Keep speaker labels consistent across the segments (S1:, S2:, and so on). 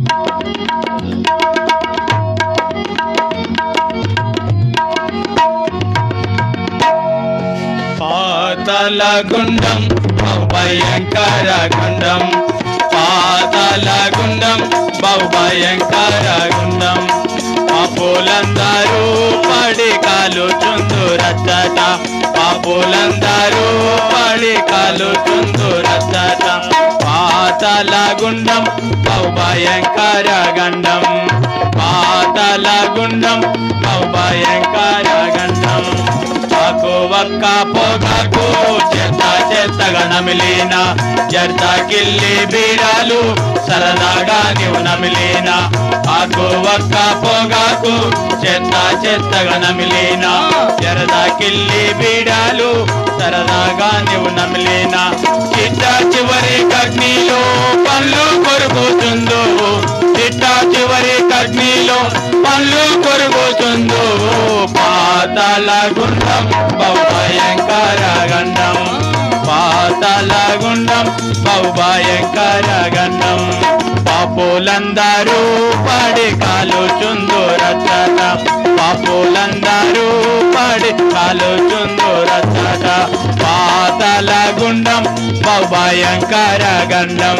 S1: పాతల గుండం భయంకర గుండం పాతల గుండం బహు భయంకర గుండం పాపులందరూ పడి కాలుచుందు రచ్చట పాపులందరూ పడి కాలుచుందు రచ్చట పాతల గుండం బహు భయంకర గండం పాతల గుండం బహు భయంకర గండం పాకు ఒక్క పొగకు చెత్త చెత్తగా నమిలిన జర్త కిల్లి బీడాలు సరదాగా నీవు నమిలిన పాకు ఒక్క పొగకు చెత్త చెత్తగా నమిలిన జరద కిల్లి బీడాలు సరదాగా నీవు నమిలిన చిట్ట చివరి కగ్నిలో పళ్ళు కొరుకుతుందో చిట్ట చివరి కగ్నిలో పళ్ళు కొరుకుతుందో పాతాల గుండం బహు భయంకర గండం పాతాల గుండం బహు భయంకర గండం పాపులందరూ పడి కాలుచుందు రచ్చట పాపులందరూ పడి కాలుచుందు రచ్చట పాతాల గుండం బహు భయంకర గండం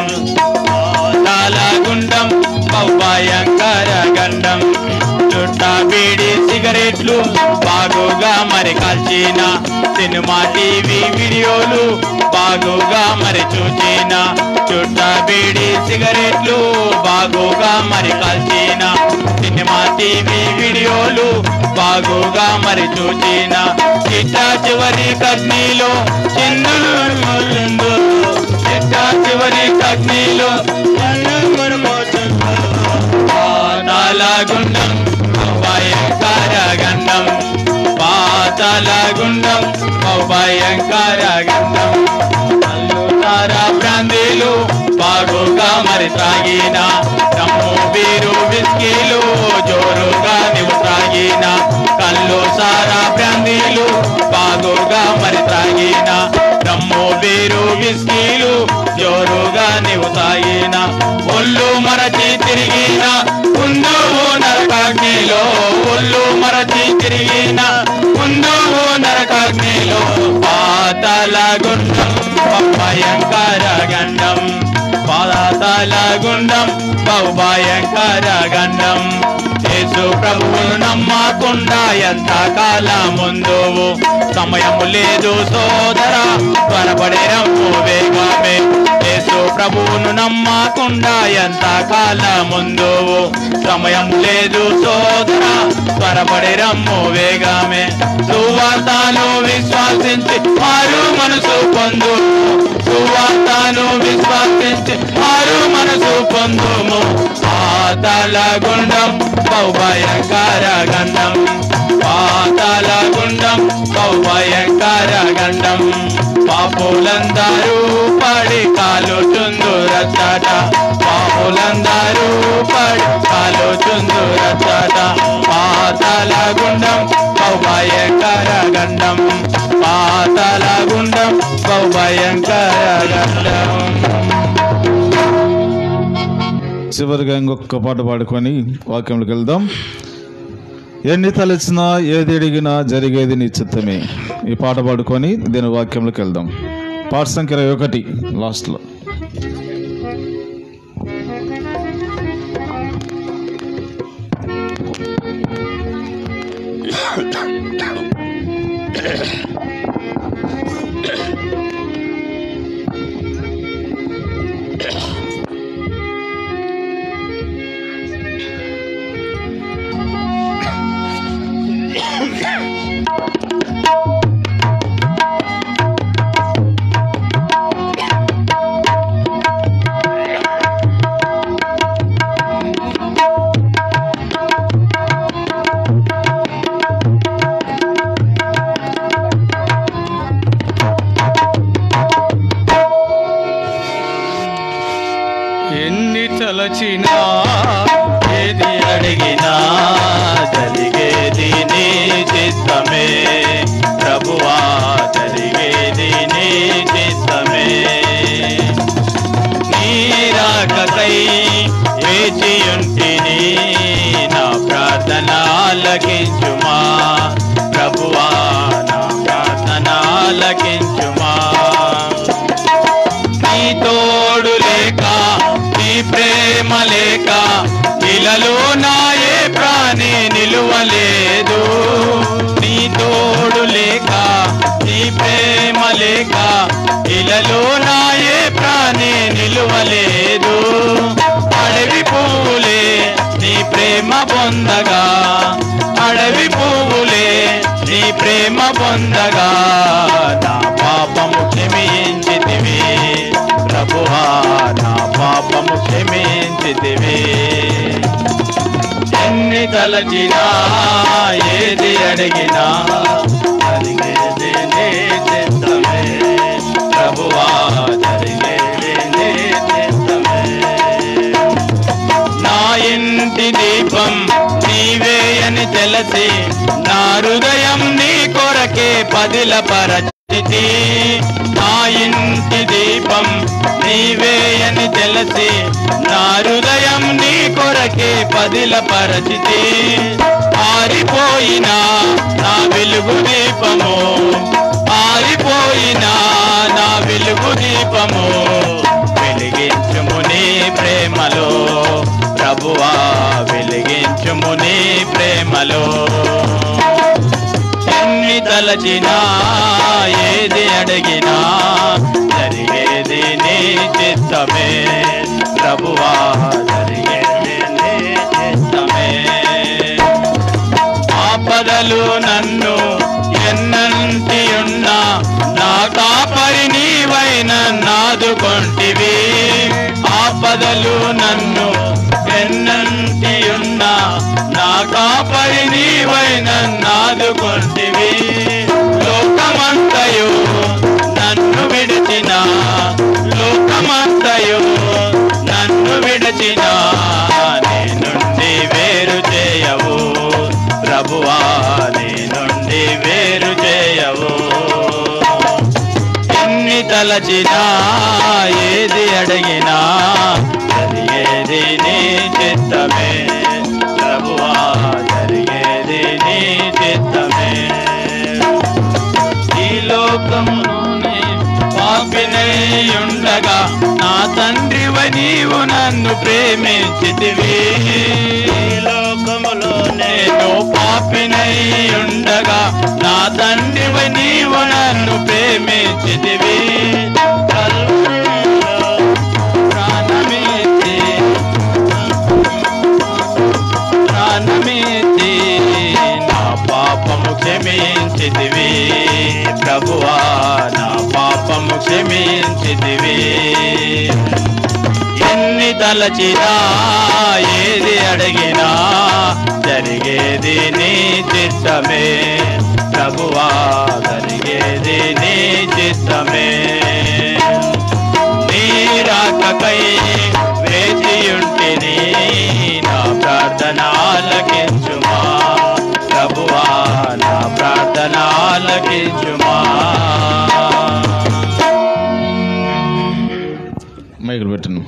S1: పాతాల గుండం బహు భయంకర గండం చుట్ట బీడి సిగరెట్లు బాగుగా మరి కాల్చిన సినిమా టీవీ వీడియోలు బాగుగా మరి చూచిన చుట్ట బీడి సిగరెట్లు బాగుగా మరి కాల్చిన సినిమా టీవీ వీడియోలు బాగుగా మరి చూచిన చిట్ట చివరి కగ్నిలో చిందులు మొలిందు. చిట్ట చివరి కగ్నిలో చిందులు మొలిందు. పాతాల గుండం భయంకర గండం పాతాల గుండం భయంకర గండం అల్లుతార బ్రాందీలు బాగుగా మరి త్రాగిన తమ్ము బీరు విస్కీలు జోరుగా నీవు త్రాగిన కళ్ళు సారా బ్రాందీలు బాగుగా మరి త్రాగిన దమ్ము బీరు విస్కీలు జోరుగా నీవు తాగిన ఒళ్ళు మరచి తిరిగిన ముందు నరకాగ్నిలో ఒళ్ళు మరచి తిరిగిన ముందు నరకాగ్నిలో పాతాల గుండం భయంకర గండం పాతాల గుండం బహు భయంకర గండం యేసు ప్రభువును నమ్మకుండా ఎంత కాలం ముందు సమయము లేదు సోదరా త్వరపడే రమ్ము వేగమే యేసు ప్రభువును నమ్మకుండా ఎంత కాలం ముందు సమయం లేదు సోదరా త్వరపడే రమ్ము వేగమే సువార్తను విశ్వాసించి మారు మనసు పొందు సువార్తను విశ్వాసించి మారు మనసు పొందుము పాతాల గుండం బహు భయంకర గండం పాతాల గుండం బహు భయంకర గండం పాపులందరూ పడి కాలుచుందు రచ్చట పాపులందరూ పడి కాలుచుందు రచ్చట పాతాల గుండం బహు భయంకర గండం పాతాల గుండం బహు భయంకర గండం
S2: చివరిగా ఇంకొక పాట పాడుకొని వాక్యంలోకి వెళ్దాం ఎన్ని తలచినా ఏది అడిగినా జరిగేది నీ చిత్తమే ఈ పాట పాడుకొని దీని వాక్యంలోకి వెళ్దాం పాట సంఖ్య ఇరవై ఒకటి లాస్ట్లో
S1: ఎన్ని తలచినా ఏది అడిగినా జరిగేది నీ చిత్తమే ప్రభువా జరిగేది నీ చిత్తమే నీ రాకకై వేచి ఆలకించుమా ప్రభువా నా ప్రార్థన ఆలకించుమా నీ తోడు లేక నీ ప్రేమ లేక ఇలలో నాయే ప్రాణి నిలువలేదు నీ తోడు లేక నీ ప్రేమ లేక ఇలలో నాయే ప్రాణి నిలువలేదు అడవి పువ్వులే నీ ప్రేమ పొందగా అడవి పువ్వులే నీ ప్రేమ పొందగా నా పాపము క్షమించితివి ప్రభువా నా పాపము క్షమించితివి ఎన్ని తలచినా ఏది అడిగినా జరిగేది నీ చిత్తమే ప్రభువా జరిగేది నీ చిత్తమే నా ఇంటి దీపం నీవే అని తెలిసి నా హృదయం నీ కొరకే పదిల పరచితి నా ఇంటి దీపం నీవే అని తెలిసి నా హృదయం నీ కొరకే పదిల పరచితి ఆరిపోయినా నా వెలుగు దీపము ఆరిపోయినా నా వెలుగు దీపము వెలిగించుము నీ ప్రేమలో ప్రభువా వెలిగించుము నీ ప్రేమలో ఎన్ని తలచినా ఏది అడిగినా జరిగేది నీ చిత్తమే ప్రభువా జరిగేది నీ చిత్తమే ఆపదలు నన్ను ఎన్నంటి ఉన్నా నా కాపరి నీవైన నాదుకొంటివి ఆపదలు నన్ను ఎన్నంటి ఉన్నా నా కాపరి నీవైన నాదుకొంటివి లోకమంతయు నన్ను విడిచిన లోకమంతయు నన్ను విడిచిన నీ నుండి వేరు చేయవు ప్రభువా నీ నుండి వేరు చేయవు ఎన్ని తలచినా ఏది అడిగినా జరిగేది నీ చిత్తమే ప్రభువా జరిగేది నీ చిత్తమే ఈ లోకములోనే పాపినై ఉండగా నా తండ్రివ నీవు నన్ను ప్రేమించితివి ఈ లోకములో నేను పాపినై ఉండగా నా తండ్రివ నీవు నన్ను ప్రేమించితివి కల్వరిలో ప్రాణమిచ్చి ప్రాణమిచ్చి నా పాపము క్షమించితివి ప్రభువా నా పాపము క్షమించితివి ఎన్ని తలచినా ఏది అడిగినా జరిగేది నీ చిత్తమే ప్రభువా జరిగేది నీ చిత్తమే నీ రాకకై వేచియుంటిని నా ప్రార్థన ఆలకించుమా ప్రభువా నా ప్రార్థన ఆలకించుమా
S2: మైకులు పెట్టను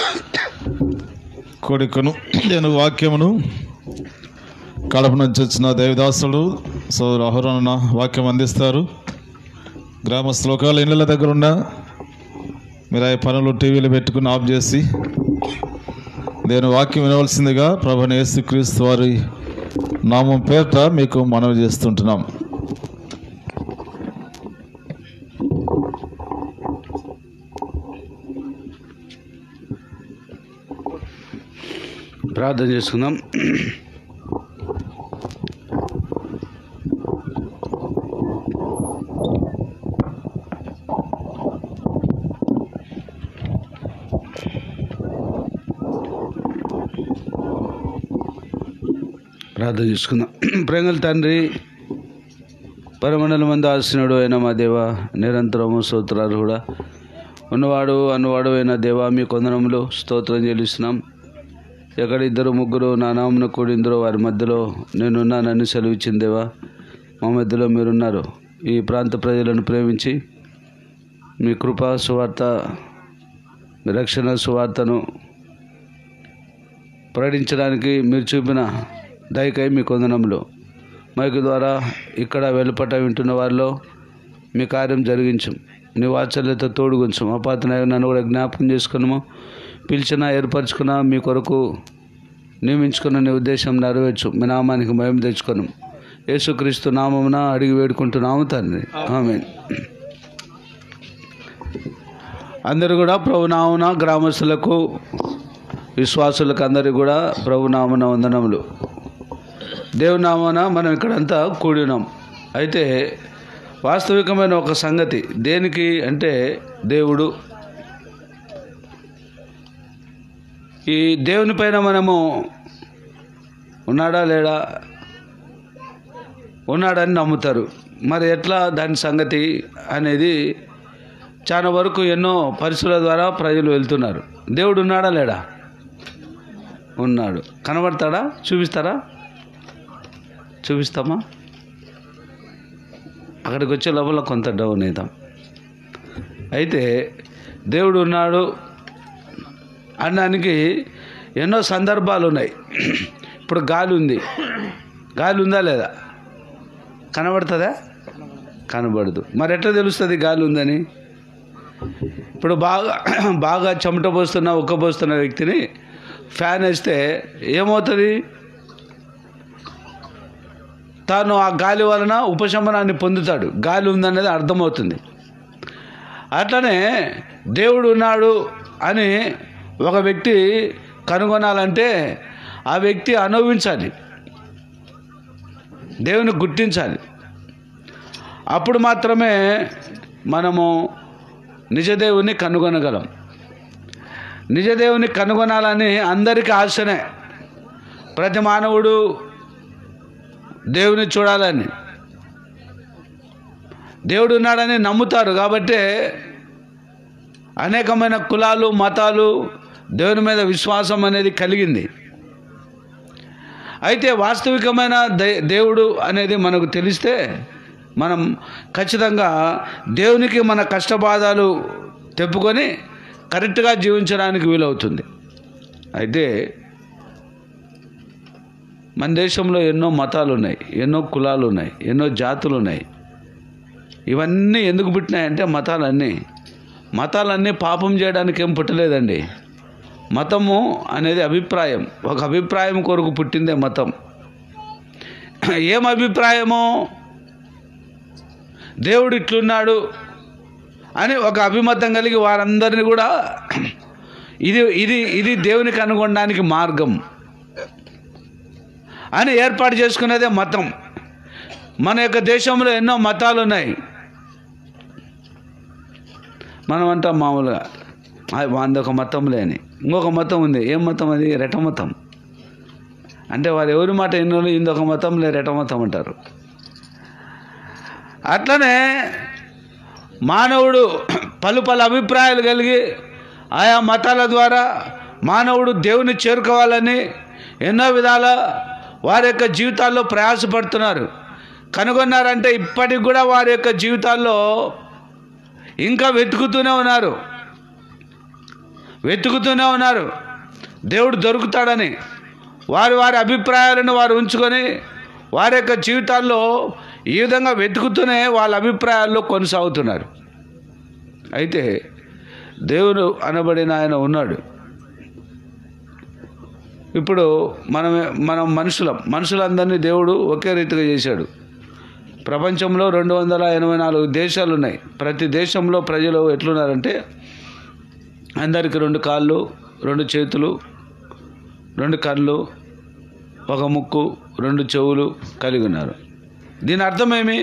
S2: కొడుకును నేను వాక్యమును కడప నుంచి వచ్చిన దేవదాసుడు సోదరు అహరోన వాక్యం అందిస్తారు గ్రామస్తులు ఒకవేళ ఇళ్ళ దగ్గర ఉన్న మీరు ఆ పనులు టీవీలు పెట్టుకుని ఆఫ్ చేసి నేను వాక్యం వినవలసిందిగా ప్రభుని యేసుక్రీస్తు వారి నామం పేరిట మీకు మనవి చేస్తుంటున్నాం
S3: ప్రార్థన చేసుకుందాం ప్రార్థన చేసుకుందాం ప్రేంగల తండ్రి పరమండల మంది ఆశనుడు అయిన మా దేవ నిరంతరము స్తోత్రాలు కూడా ఉన్నవాడు అన్నవాడు అయిన దేవా మీ కొందనములు స్తోత్రం చెల్లిస్తున్నాం ఎక్కడ ఇద్దరు ముగ్గురు నా నామన కూడిందరో వారి మధ్యలో నేనున్నానని సెలవిచ్చింది దేవా మా మధ్యలో మీరున్నారు ఈ ప్రాంత ప్రజలను ప్రేమించి మీ కృపా సువార్త మీ రక్షణ సువార్తను ప్రకటించడానికి మీరు చూపిన దయకై మీ కొందనములు మైకు ద్వారా ఇక్కడ వెలుపట వింటున్న వారిలో మీ కార్యం జరిగించు నీ వాత్సల్యత తోడుగుంచు అపాతన నన్ను కూడా జ్ఞాపకం చేసుకున్నాము పిలిచిన ఏర్పరచుకున్న మీ కొరకు నియమించుకున్న నీ ఉద్దేశం నెరవేర్చు మీ నామానికి భయం తెచ్చుకున్నాం యేసుక్రీస్తు నామమున అడిగి వేడుకుంటున్నాము తండ్రి ఆమె అందరూ కూడా ప్రభునామన గ్రామస్తులకు విశ్వాసులకు అందరికీ కూడా ప్రభునామన వందనములు దేవునామన మనం ఇక్కడంతా కూడి ఉన్నాం అయితే వాస్తవికమైన ఒక సంగతి దేనికి అంటే దేవుడు ఈ దేవుని పైన మనము ఉన్నాడా లేడా ఉన్నాడని నమ్ముతారు మరి ఎట్లా దాని సంగతి అనేది చాలా వరకు ఎన్నో పరిస్థితుల ద్వారా ప్రజలు వెళ్తున్నారు దేవుడు ఉన్నాడా లేడా ఉన్నాడు కనబడతాడా చూపిస్తారా చూపిస్తామా అక్కడికి వచ్చే లోపల కొంత డౌన్ అవుతాం అయితే దేవుడు ఉన్నాడు అనడానికి ఎన్నో సందర్భాలు ఉన్నాయి ఇప్పుడు గాలి ఉంది గాలి ఉందా లేదా కనబడుతుందా కనబడదు మరి ఎట్లా తెలుస్తుంది గాలి ఉందని ఇప్పుడు బాగా బాగా చెమట పోస్తున్న ఉక్క పోస్తున్న వ్యక్తిని ఫ్యాన్ వేస్తే ఏమవుతుంది తాను ఆ గాలి వలన ఉపశమనాన్ని పొందుతాడు గాలి ఉందనేది అర్థమవుతుంది అట్లనే దేవుడు ఉన్నాడు అని ఒక వ్యక్తి కనుగొనాలంటే ఆ వ్యక్తి అనుభవించాలి దేవుని గుర్తించాలి అప్పుడు మాత్రమే మనము నిజదేవుని కనుగొనగలం నిజదేవుని కనుగొనాలని అందరికీ ఆశనే ప్రతి మానవుడు దేవుని చూడాలని దేవుడు ఉన్నాడని నమ్ముతారు కాబట్టి అనేకమైన కులాలు మతాలు దేవుని మీద విశ్వాసం అనేది కలిగింది అయితే వాస్తవికమైన దే దేవుడు అనేది మనకు తెలిస్తే మనం ఖచ్చితంగా దేవునికి మన కష్టబాధలు తెప్పుకొని కరెక్ట్గా జీవించడానికి వీలవుతుంది అయితే మన దేశంలో ఎన్నో మతాలు ఉన్నాయి ఎన్నో కులాలు ఉన్నాయి ఎన్నో జాతులు ఉన్నాయి ఇవన్నీ ఎందుకు పుట్టినాయంటే మతాలన్నీ మతాలన్నీ పాపం చేయడానికి ఏం పుట్టలేదండి మతము అనేది అభిప్రాయం ఒక అభిప్రాయం కొరకు పుట్టిందే మతం ఏం అభిప్రాయము దేవుడు ఇట్లున్నాడు అని ఒక అభిమతం కలిగి వారందరినీ కూడా ఇది ఇది ఇది దేవునికి అనుకోవడానికి మార్గం అని ఏర్పాటు చేసుకునేదే మతం మన యొక్క దేశంలో ఎన్నో మతాలు ఉన్నాయి మనం అంటాం మామూలుగా "ఆ, వాంది ఒక మతం లేని ఇంకొక మతం ఉంది ఏం మతం అది రెట మతం అంటే వారు ఎవరి మాట ఎన్నో ఇందొక మతం లే రెట మతం అంటారు అట్లనే మానవుడు పలు పలు అభిప్రాయాలు కలిగి ఆయా మతాల ద్వారా మానవుడు దేవుని చేరుకోవాలని ఎన్నో విధాల వారి యొక్క జీవితాల్లో ప్రయాసపడుతున్నారు కనుగొన్నారంటే ఇప్పటికి కూడా వారి యొక్క జీవితాల్లో ఇంకా వెతుకుతూనే ఉన్నారు వెతుకుతూనే ఉన్నారు దేవుడు దొరుకుతాడని వారి వారి అభిప్రాయాలను వారు ఉంచుకొని వారి యొక్క జీవితాల్లో ఈ విధంగా వెతుకుతూనే వాళ్ళ అభిప్రాయాల్లో కొనసాగుతున్నారు అయితే దేవుడు అనబడిన ఆయన ఉన్నాడు ఇప్పుడు మనమే మనం మనుషులం మనుషులందరినీ దేవుడు ఒకే రీతిగా చేశాడు ప్రపంచంలో రెండు వందల ఎనభై నాలుగు దేశాలు ఉన్నాయి ప్రతి దేశంలో ప్రజలు ఎట్లున్నారంటే అందరికి రెండు కాళ్ళు రెండు చేతులు రెండు కళ్ళు ఒక ముక్కు రెండు చెవులు కలిగి ఉన్నారు దీని అర్థమేమి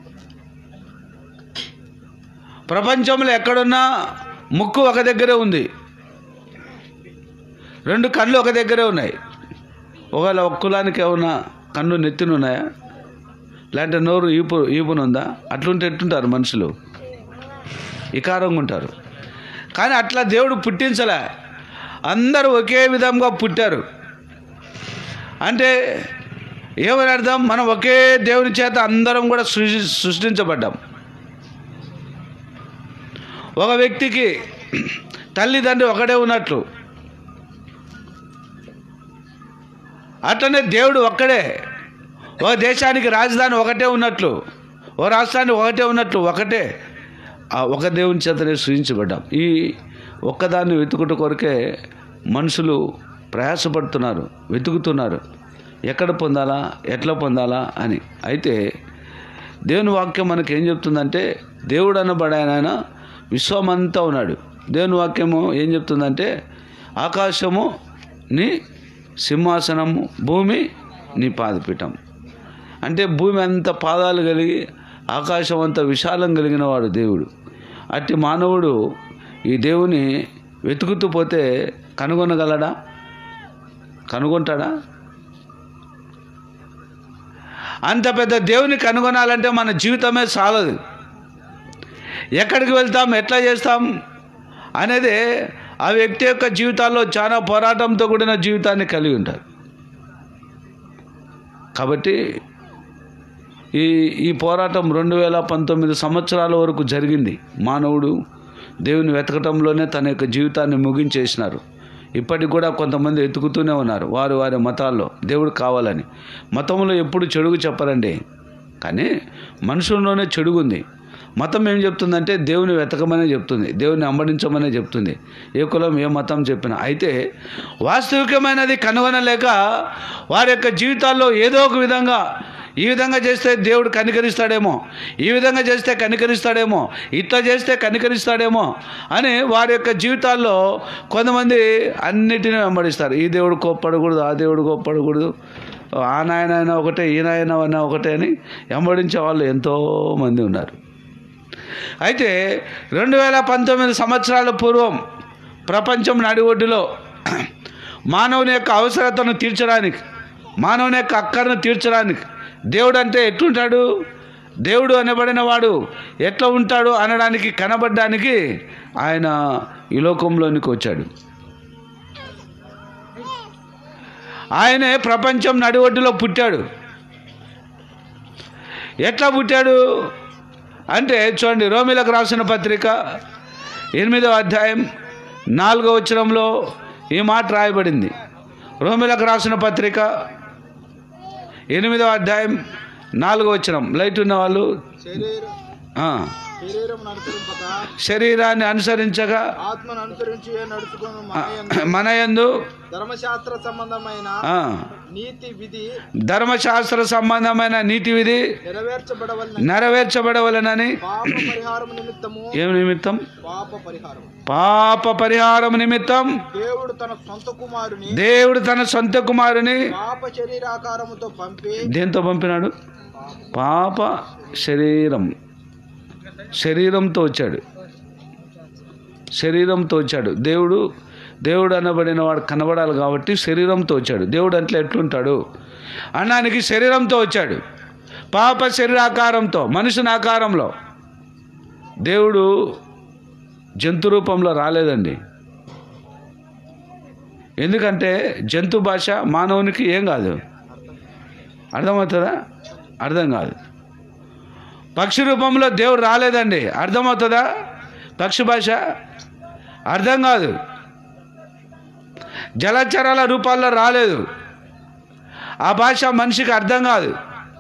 S3: ప్రపంచంలో ఎక్కడున్నా ముక్కు ఒక దగ్గరే ఉంది రెండు కళ్ళు ఒక దగ్గరే ఉన్నాయి ఒకవేళ ఒక కులానికి ఏమన్నా కన్ను నెత్తిన ఉన్నాయా లేదంటే నోరు ఈపు ఈపునుందా అట్లుంటే ఎట్టుంటారు మనుషులు ఇకారంగా ఉంటారు కానీ అట్లా దేవుడు పుట్టించలే అందరూ ఒకే విధంగా పుట్టారు అంటే ఏమని అర్థం మనం ఒకే దేవుని చేత అందరం కూడా సృష్టి సృష్టించబడ్డాం ఒక వ్యక్తికి తల్లిదండ్రి ఒకడే ఉన్నట్లు అట్లనే దేవుడు ఒక్కడే ఒక దేశానికి రాజధాని ఒకటే ఉన్నట్లు ఓ రాష్ట్రానికి ఒకటే ఉన్నట్లు ఒకటే ఆ ఒక దేవుని చేతనే సృజించబడ్డాం ఈ ఒక్కదాన్ని వెతుకుట కొరకే మనుషులు ప్రయాసపడుతున్నారు వెతుకుతున్నారు ఎక్కడ పొందాలా ఎట్లా పొందాలా అని అయితే దేవుని వాక్యం మనకి ఏం చెప్తుందంటే దేవుడు అనబడే ఆయన విశ్వమంతా ఉన్నాడు దేవుని వాక్యము ఏం చెప్తుందంటే ఆకాశము నీ సింహాసనము భూమి నీ పాదపీఠం అంటే భూమి అంత పాదాలు కలిగి ఆకాశం అంత విశాలం కలిగిన వాడు దేవుడు అట్టి మానవుడు ఈ దేవుని వెతుకుతూ పోతే కనుగొనగలడా కనుగొంటాడా అంత పెద్ద దేవుని కనుగొనాలంటే మన జీవితమే చాలదు ఎక్కడికి వెళ్తాం ఎట్లా చేస్తాం అనేది ఆ వ్యక్తి యొక్క జీవితాల్లో చాలా పోరాటంతో కూడిన జీవితాన్ని కలిగి ఉంటారు కాబట్టి ఈ ఈ పోరాటం రెండు వేల పంతొమ్మిది సంవత్సరాల వరకు జరిగింది మానవుడు దేవుని వెతకటంలోనే తన యొక్క జీవితాన్ని ముగించేసినారు ఇప్పటికి కూడా కొంతమంది వెతుకుతూనే ఉన్నారు వారు వారి మతాల్లో దేవుడు కావాలని మతంలో ఎప్పుడు చెడుగు చెప్పరండి కానీ మనుషుల్లోనే చెడుగుంది మతం ఏం చెప్తుందంటే దేవుని వెతకమనే చెప్తుంది దేవుని అంబడించమనే చెప్తుంది ఏ కులం ఏ మతం చెప్పినా అయితే వాస్తవికమైనది కనుగొనలేక వారి యొక్క జీవితాల్లో ఏదో ఒక విధంగా ఈ విధంగా చేస్తే దేవుడు కనికరిస్తాడేమో ఈ విధంగా చేస్తే కనికరిస్తాడేమో ఇట్లా చేస్తే కనికరిస్తాడేమో అని వారి యొక్క జీవితాల్లో కొంతమంది అన్నిటినీ వెంబడిస్తారు ఈ దేవుడు కోప్పడకూడదు ఆ దేవుడు కోప్పడకూడదు ఆ నాయన అయినా ఒకటే ఈ నాయన అయినా ఒకటే అని వెంబడించే వాళ్ళు ఎంతోమంది ఉన్నారు అయితే రెండు వేల పంతొమ్మిది సంవత్సరాల పూర్వం ప్రపంచం నడిఒడ్డులో మానవుని యొక్క అవసరతను తీర్చడానికి మానవుని యొక్క అక్కరను తీర్చడానికి దేవుడు అంటే ఎట్లుంటాడు దేవుడు అనబడిన వాడు ఎట్లా ఉంటాడు అనడానికి కనబడడానికి ఆయన ఈ లోకంలోనికి వచ్చాడు ఆయనే ప్రపంచం నడిఒడ్డులో పుట్టాడు ఎట్లా పుట్టాడు అంటే చూడండి రోమిలకు రాసిన పత్రిక ఎనిమిదవ అధ్యాయం నాలుగవ వచనంలో ఈ మాట రాయబడింది రోమిలకు రాసిన పత్రిక ఎనిమిదవ అధ్యాయం నాలుగవ వచనం లైట్ ఉన్న వాళ్ళు
S4: శరీరం
S3: ఆ,
S4: శరీరం అనుసరింపక
S3: శరీరాన్ని అనుసరించగా
S4: ఆత్మను అనుసరించి నడుచుకుని
S3: ఆ, మన యందు
S4: ధర్మశాస్త్ర సంబంధమైన
S3: ఆ,
S4: నీతి విధి
S3: ధర్మశాస్త్ర సంబంధమైన నీతి విధి
S4: నెరవేర్చబడవలన
S3: నెరవేర్చబడవలనని
S4: పాప పరిహారం నిమిత్తము
S3: ఏం నిమిత్తం
S4: పాప పరిహారం
S3: పాప పరిహారం నిమిత్తం
S4: దేవుడు తన సొంత కుమారుని
S3: దేవుడు తన సొంత కుమారుని
S4: పాప శరీరాకారముతో పంపి
S3: దేంతో పంపినాడు పాప శరీరం శరీరంతో వచ్చాడు శరీరంతో వచ్చాడు దేవుడు దేవుడు అనబడిన వాడు కనబడాలి కాబట్టి శరీరంతో వచ్చాడు దేవుడు అంటే ఎట్లుంటాడు అన్నానికి శరీరంతో వచ్చాడు పాప శరీరాకారంతో మనుషుని ఆకారంలో దేవుడు జంతు రూపంలో రాలేదండి ఎందుకంటే జంతు భాష మానవునికి ఏం కాదు అర్థమవుతుందా అర్థం కాదు పక్షి రూపంలో దేవుడు రాలేదండి అర్థమవుతుందా పక్షి భాష అర్థం కాదు జలచరాల రూపాల్లో రాలేదు ఆ భాష మనిషికి అర్థం కాదు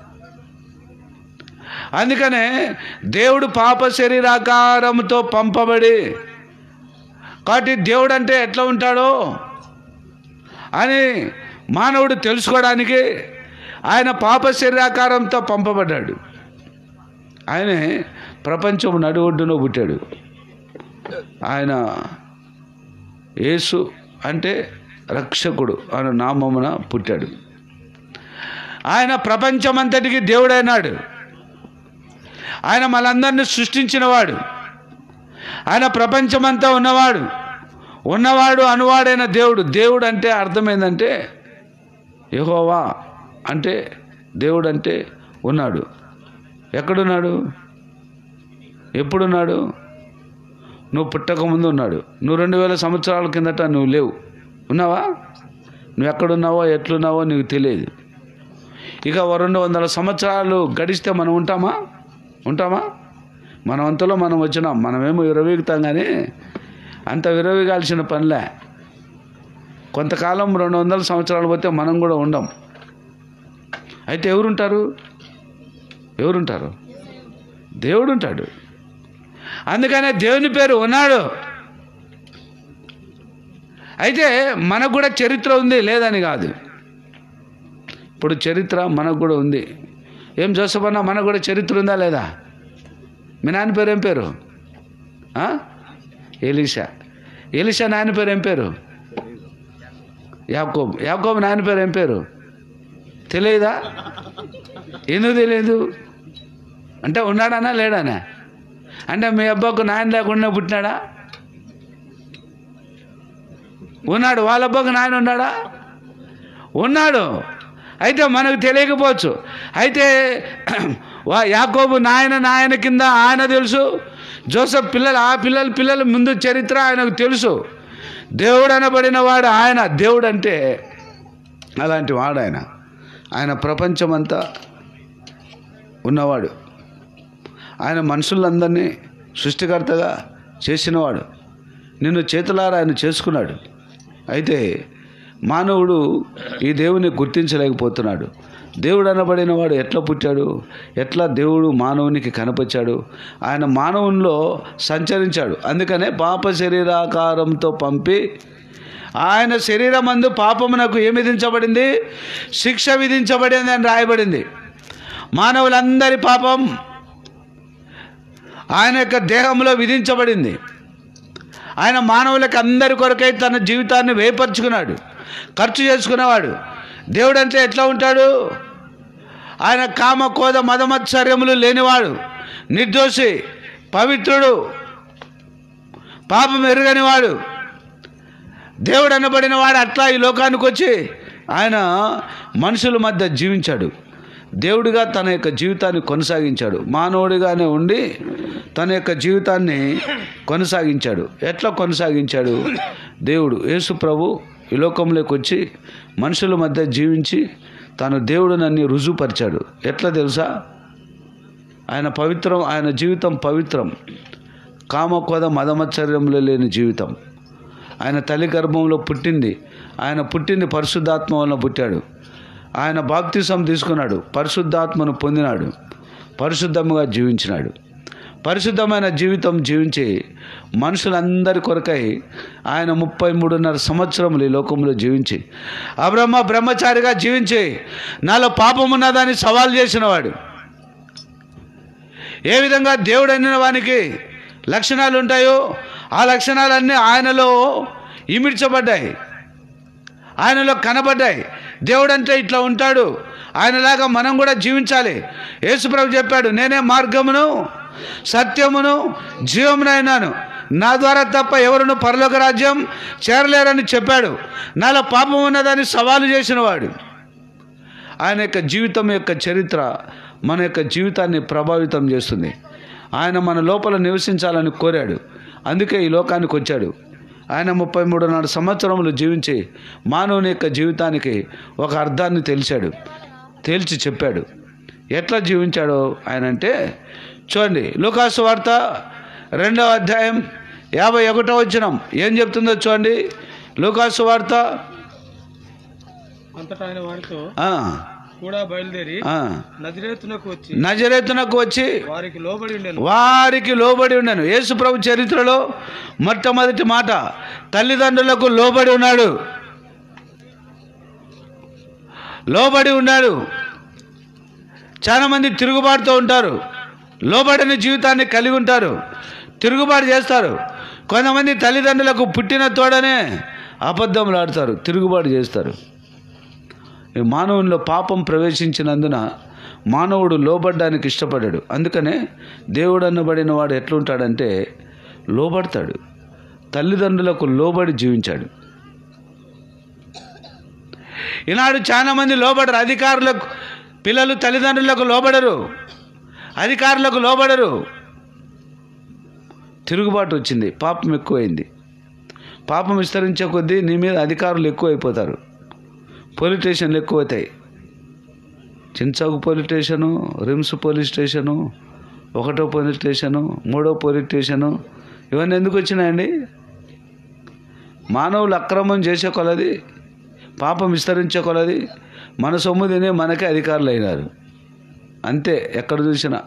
S3: అందుకనే దేవుడు పాప శరీరాకారంతో పంపబడి కాబట్టి దేవుడు అంటే ఎట్లా ఉంటాడో అని మానవుడు తెలుసుకోవడానికి ఆయన పాప శరీరాకారంతో పంపబడ్డాడు ఆయనే ప్రపంచం నడుఒడ్డున పుట్టాడు ఆయన యేసు అంటే రక్షకుడు అనే నామమున పుట్టాడు ఆయన ప్రపంచమంతటికి దేవుడైనాడు ఆయన మనందరినీ సృష్టించినవాడు ఆయన ప్రపంచమంతా ఉన్నవాడు ఉన్నవాడు అనువాడైన దేవుడు దేవుడు అంటే అర్థమైందంటే యెహోవా అంటే దేవుడు అంటే ఉన్నాడు ఎక్కడున్నాడు ఎప్పుడున్నాడు నువ్వు పుట్టకముందు ఉన్నాడు నువ్వు రెండు వేల సంవత్సరాల కిందట నువ్వు లేవు ఉన్నావా నువ్వు ఎక్కడున్నావో ఎట్లున్నావో నీకు తెలియదు ఇక ఓ రెండు వందల సంవత్సరాలు గడిస్తే మనం ఉంటామా ఉంటామా మన అంతలో మనం వచ్చినాం మనమేమో విరవీగుతాం కానీ అంత విరవీగాల్సిన పనిలే కొంతకాలం రెండు వందల సంవత్సరాలు పోతే మనం కూడా ఉండం అయితే ఎవరుంటారు ఎవరుంటారు దేవుడు ఉంటాడు అందుకనే దేవుని పేరు ఉన్నాడు అయితే మనకు కూడా చరిత్ర ఉంది లేదని కాదు ఇప్పుడు చరిత్ర మనకు కూడా ఉంది ఏం జోసఫ్ అన్న మనకు కూడా చరిత్ర ఉందా లేదా మీ నాన్న పేరు ఏం పేరు ఆ? ఎలీషా ఎలీషా నాయన పేరు ఏం పేరు యాకోబ్ యాకోబ్ నాయన పేరు ఏం పేరు తెలియదా ఎందుకు తెలియదు అంటే ఉన్నాడానా లేడానా అంటే మీ అబ్బాకు నాయన లేకుండా పుట్టినాడా ఉన్నాడు వాళ్ళ అబ్బాకు నాయన ఉన్నాడా ఉన్నాడు అయితే మనకు తెలియకపోవచ్చు అయితే వా యాకోబు నాయన నాయన కింద ఆయన తెలుసు జోసఫ్ పిల్లలు ఆ పిల్లల పిల్లల ముందు చరిత్ర ఆయనకు తెలుసు దేవుడు అనబడిన వాడు ఆయన దేవుడు అంటే అలాంటి వాడు ఆయన ఆయన ప్రపంచమంతా ఉన్నవాడు ఆయన మనుషులందరినీ సృష్టికర్తగా చేసినవాడు నిన్ను చేతులారా ఆయన చేసుకున్నాడు అయితే మానవుడు ఈ దేవుని గుర్తించలేకపోతున్నాడు దేవుడు అనబడిన వాడు ఎట్లా పుట్టాడు ఎట్లా దేవుడు మానవునికి కనపరిచాడు ఆయన మానవునిలో సంచరించాడు అందుకనే పాప శరీరాకారంతో పంపి ఆయన శరీరం అందు పాపమునకు ఏమి విధించబడింది శిక్ష విధించబడింది అని రాయబడింది మానవులందరి పాపం ఆయన యొక్క దేహంలో విధించబడింది ఆయన మానవులకు అందరి కొరకై తన జీవితాన్ని వేపరుచుకున్నాడు ఖర్చు చేసుకునేవాడు దేవుడు అంటే ఎట్లా ఉంటాడు ఆయన కామ కోద మదమత్సర్యములు లేనివాడు నిర్దోషి పవిత్రుడు పాపం ఎరుగనివాడు దేవుడు అనబడిన వాడు అట్లా ఈ లోకానికి వచ్చి ఆయన మనుషుల మధ్య జీవించాడు దేవుడిగా తన యొక్క జీవితాన్ని కొనసాగించాడు మానవుడిగానే ఉండి తన యొక్క జీవితాన్ని కొనసాగించాడు ఎట్లా కొనసాగించాడు దేవుడు యేసు ప్రభు ఈ లోకంలోకి వచ్చి మనుషుల మధ్య జీవించి తాను దేవుడునని రుజువుపరిచాడు ఎట్లా తెలుసా ఆయన పవిత్రం ఆయన జీవితం పవిత్రం కామకోద మదమచ్చర్యంలో లేని జీవితం ఆయన తల్లి గర్భంలో పుట్టింది ఆయన పుట్టింది పరిశుద్ధాత్మ వలన పుట్టాడు ఆయన బాప్తిసం తీసుకున్నాడు పరిశుద్ధాత్మను పొందినాడు పరిశుద్ధముగా జీవించినాడు పరిశుద్ధమైన జీవితం జీవించి మనుషులందరి కొరకై ఆయన ముప్పై మూడున్నర సంవత్సరములు ఈ లోకంలో జీవించి అబ్రహ్మ బ్రహ్మచారిగా జీవించి నాలో పాపం ఉన్నదని సవాల్ చేసినవాడు ఏ విధంగా దేవుడు అనిన వానికి లక్షణాలు ఉంటాయో ఆ లక్షణాలన్నీ ఆయనలో ఇమిడ్చబడ్డాయి ఆయనలో కనబడ్డాయి దేవుడు అంటే ఇట్లా ఉంటాడు ఆయనలాగా మనం కూడా జీవించాలి యేసుప్రభు చెప్పాడు నేనే మార్గమును సత్యమును జీవమునైనాను నా ద్వారా తప్ప ఎవరును పరలోక రాజ్యం చేరలేరని చెప్పాడు నాలో పాపం ఉన్నదని సవాలు చేసినవాడు ఆయన యొక్క జీవితం యొక్క చరిత్ర మన యొక్క జీవితాన్ని ప్రభావితం చేస్తుంది ఆయన మన లోపల నివసించాలని కోరాడు అందుకే ఈ లోకానికి వచ్చాడు ఆయన ముప్పై మూడున్నర సంవత్సరములు జీవించి మానవుని యొక్క జీవితానికి ఒక అర్థాన్ని తెలిసాడు తేల్చి చెప్పాడు ఎట్లా జీవించాడో ఆయన అంటే చూడండి లూకాసు వార్త రెండవ అధ్యాయం యాభై ఒకటో వచ్చినం ఏం చెప్తుందో చూడండి లూకాసు వార్త
S5: అంతటా ఆయన వారితో
S3: ఆ,
S5: కూడా బయలుదేరి
S3: ఆ.
S5: నజరేతునకు వచ్చి
S3: నజరేతునకు వచ్చి
S5: వారికి లోబడి ఉండెను
S3: వారికి లోబడి ఉన్నాను యేసుప్రభు చరిత్రలో మొట్టమొదటి మాట తల్లిదండ్రులకు లోబడి ఉన్నాడు లోబడి ఉన్నాడు చాలామంది తిరుగుబాటుతో ఉంటారు లోబడిన జీవితాన్ని కలిగి ఉంటారు తిరుగుబాటు చేస్తారు కొంతమంది తల్లిదండ్రులకు పుట్టిన తోడనే అబద్ధములు ఆడతారు తిరుగుబాటు చేస్తారు ఈ మానవునిలో పాపం ప్రవేశించినందున మానవుడు లోబడ్డానికి ఇష్టపడ్డాడు అందుకనే దేవుడు అన్నబడిన వాడు ఎట్లుంటాడంటే లోబడతాడు తల్లిదండ్రులకు లోబడి జీవించాడు ఈనాడు చాలామంది లోబడరు అధికారులకు పిల్లలు తల్లిదండ్రులకు లోబడరు అధికారులకు లోబడరు తిరుగుబాటు వచ్చింది పాపం ఎక్కువైంది పాపం విస్తరించే కొద్దీ నీ మీద అధికారులు ఎక్కువైపోతారు పోలీస్ స్టేషన్లు ఎక్కువ అవుతాయి చించౌక్ police station RIMS police station ఒకటో పోలీస్ స్టేషను మూడో పోలీస్ స్టేషను ఇవన్నీ ఎందుకు వచ్చినాయండి మానవులు అక్రమం చేసే కొలది పాపం విస్తరించే కొలది మన సొమ్ము తిని మనకే అధికారులు అయినారు అంతే ఎక్కడ చూసినా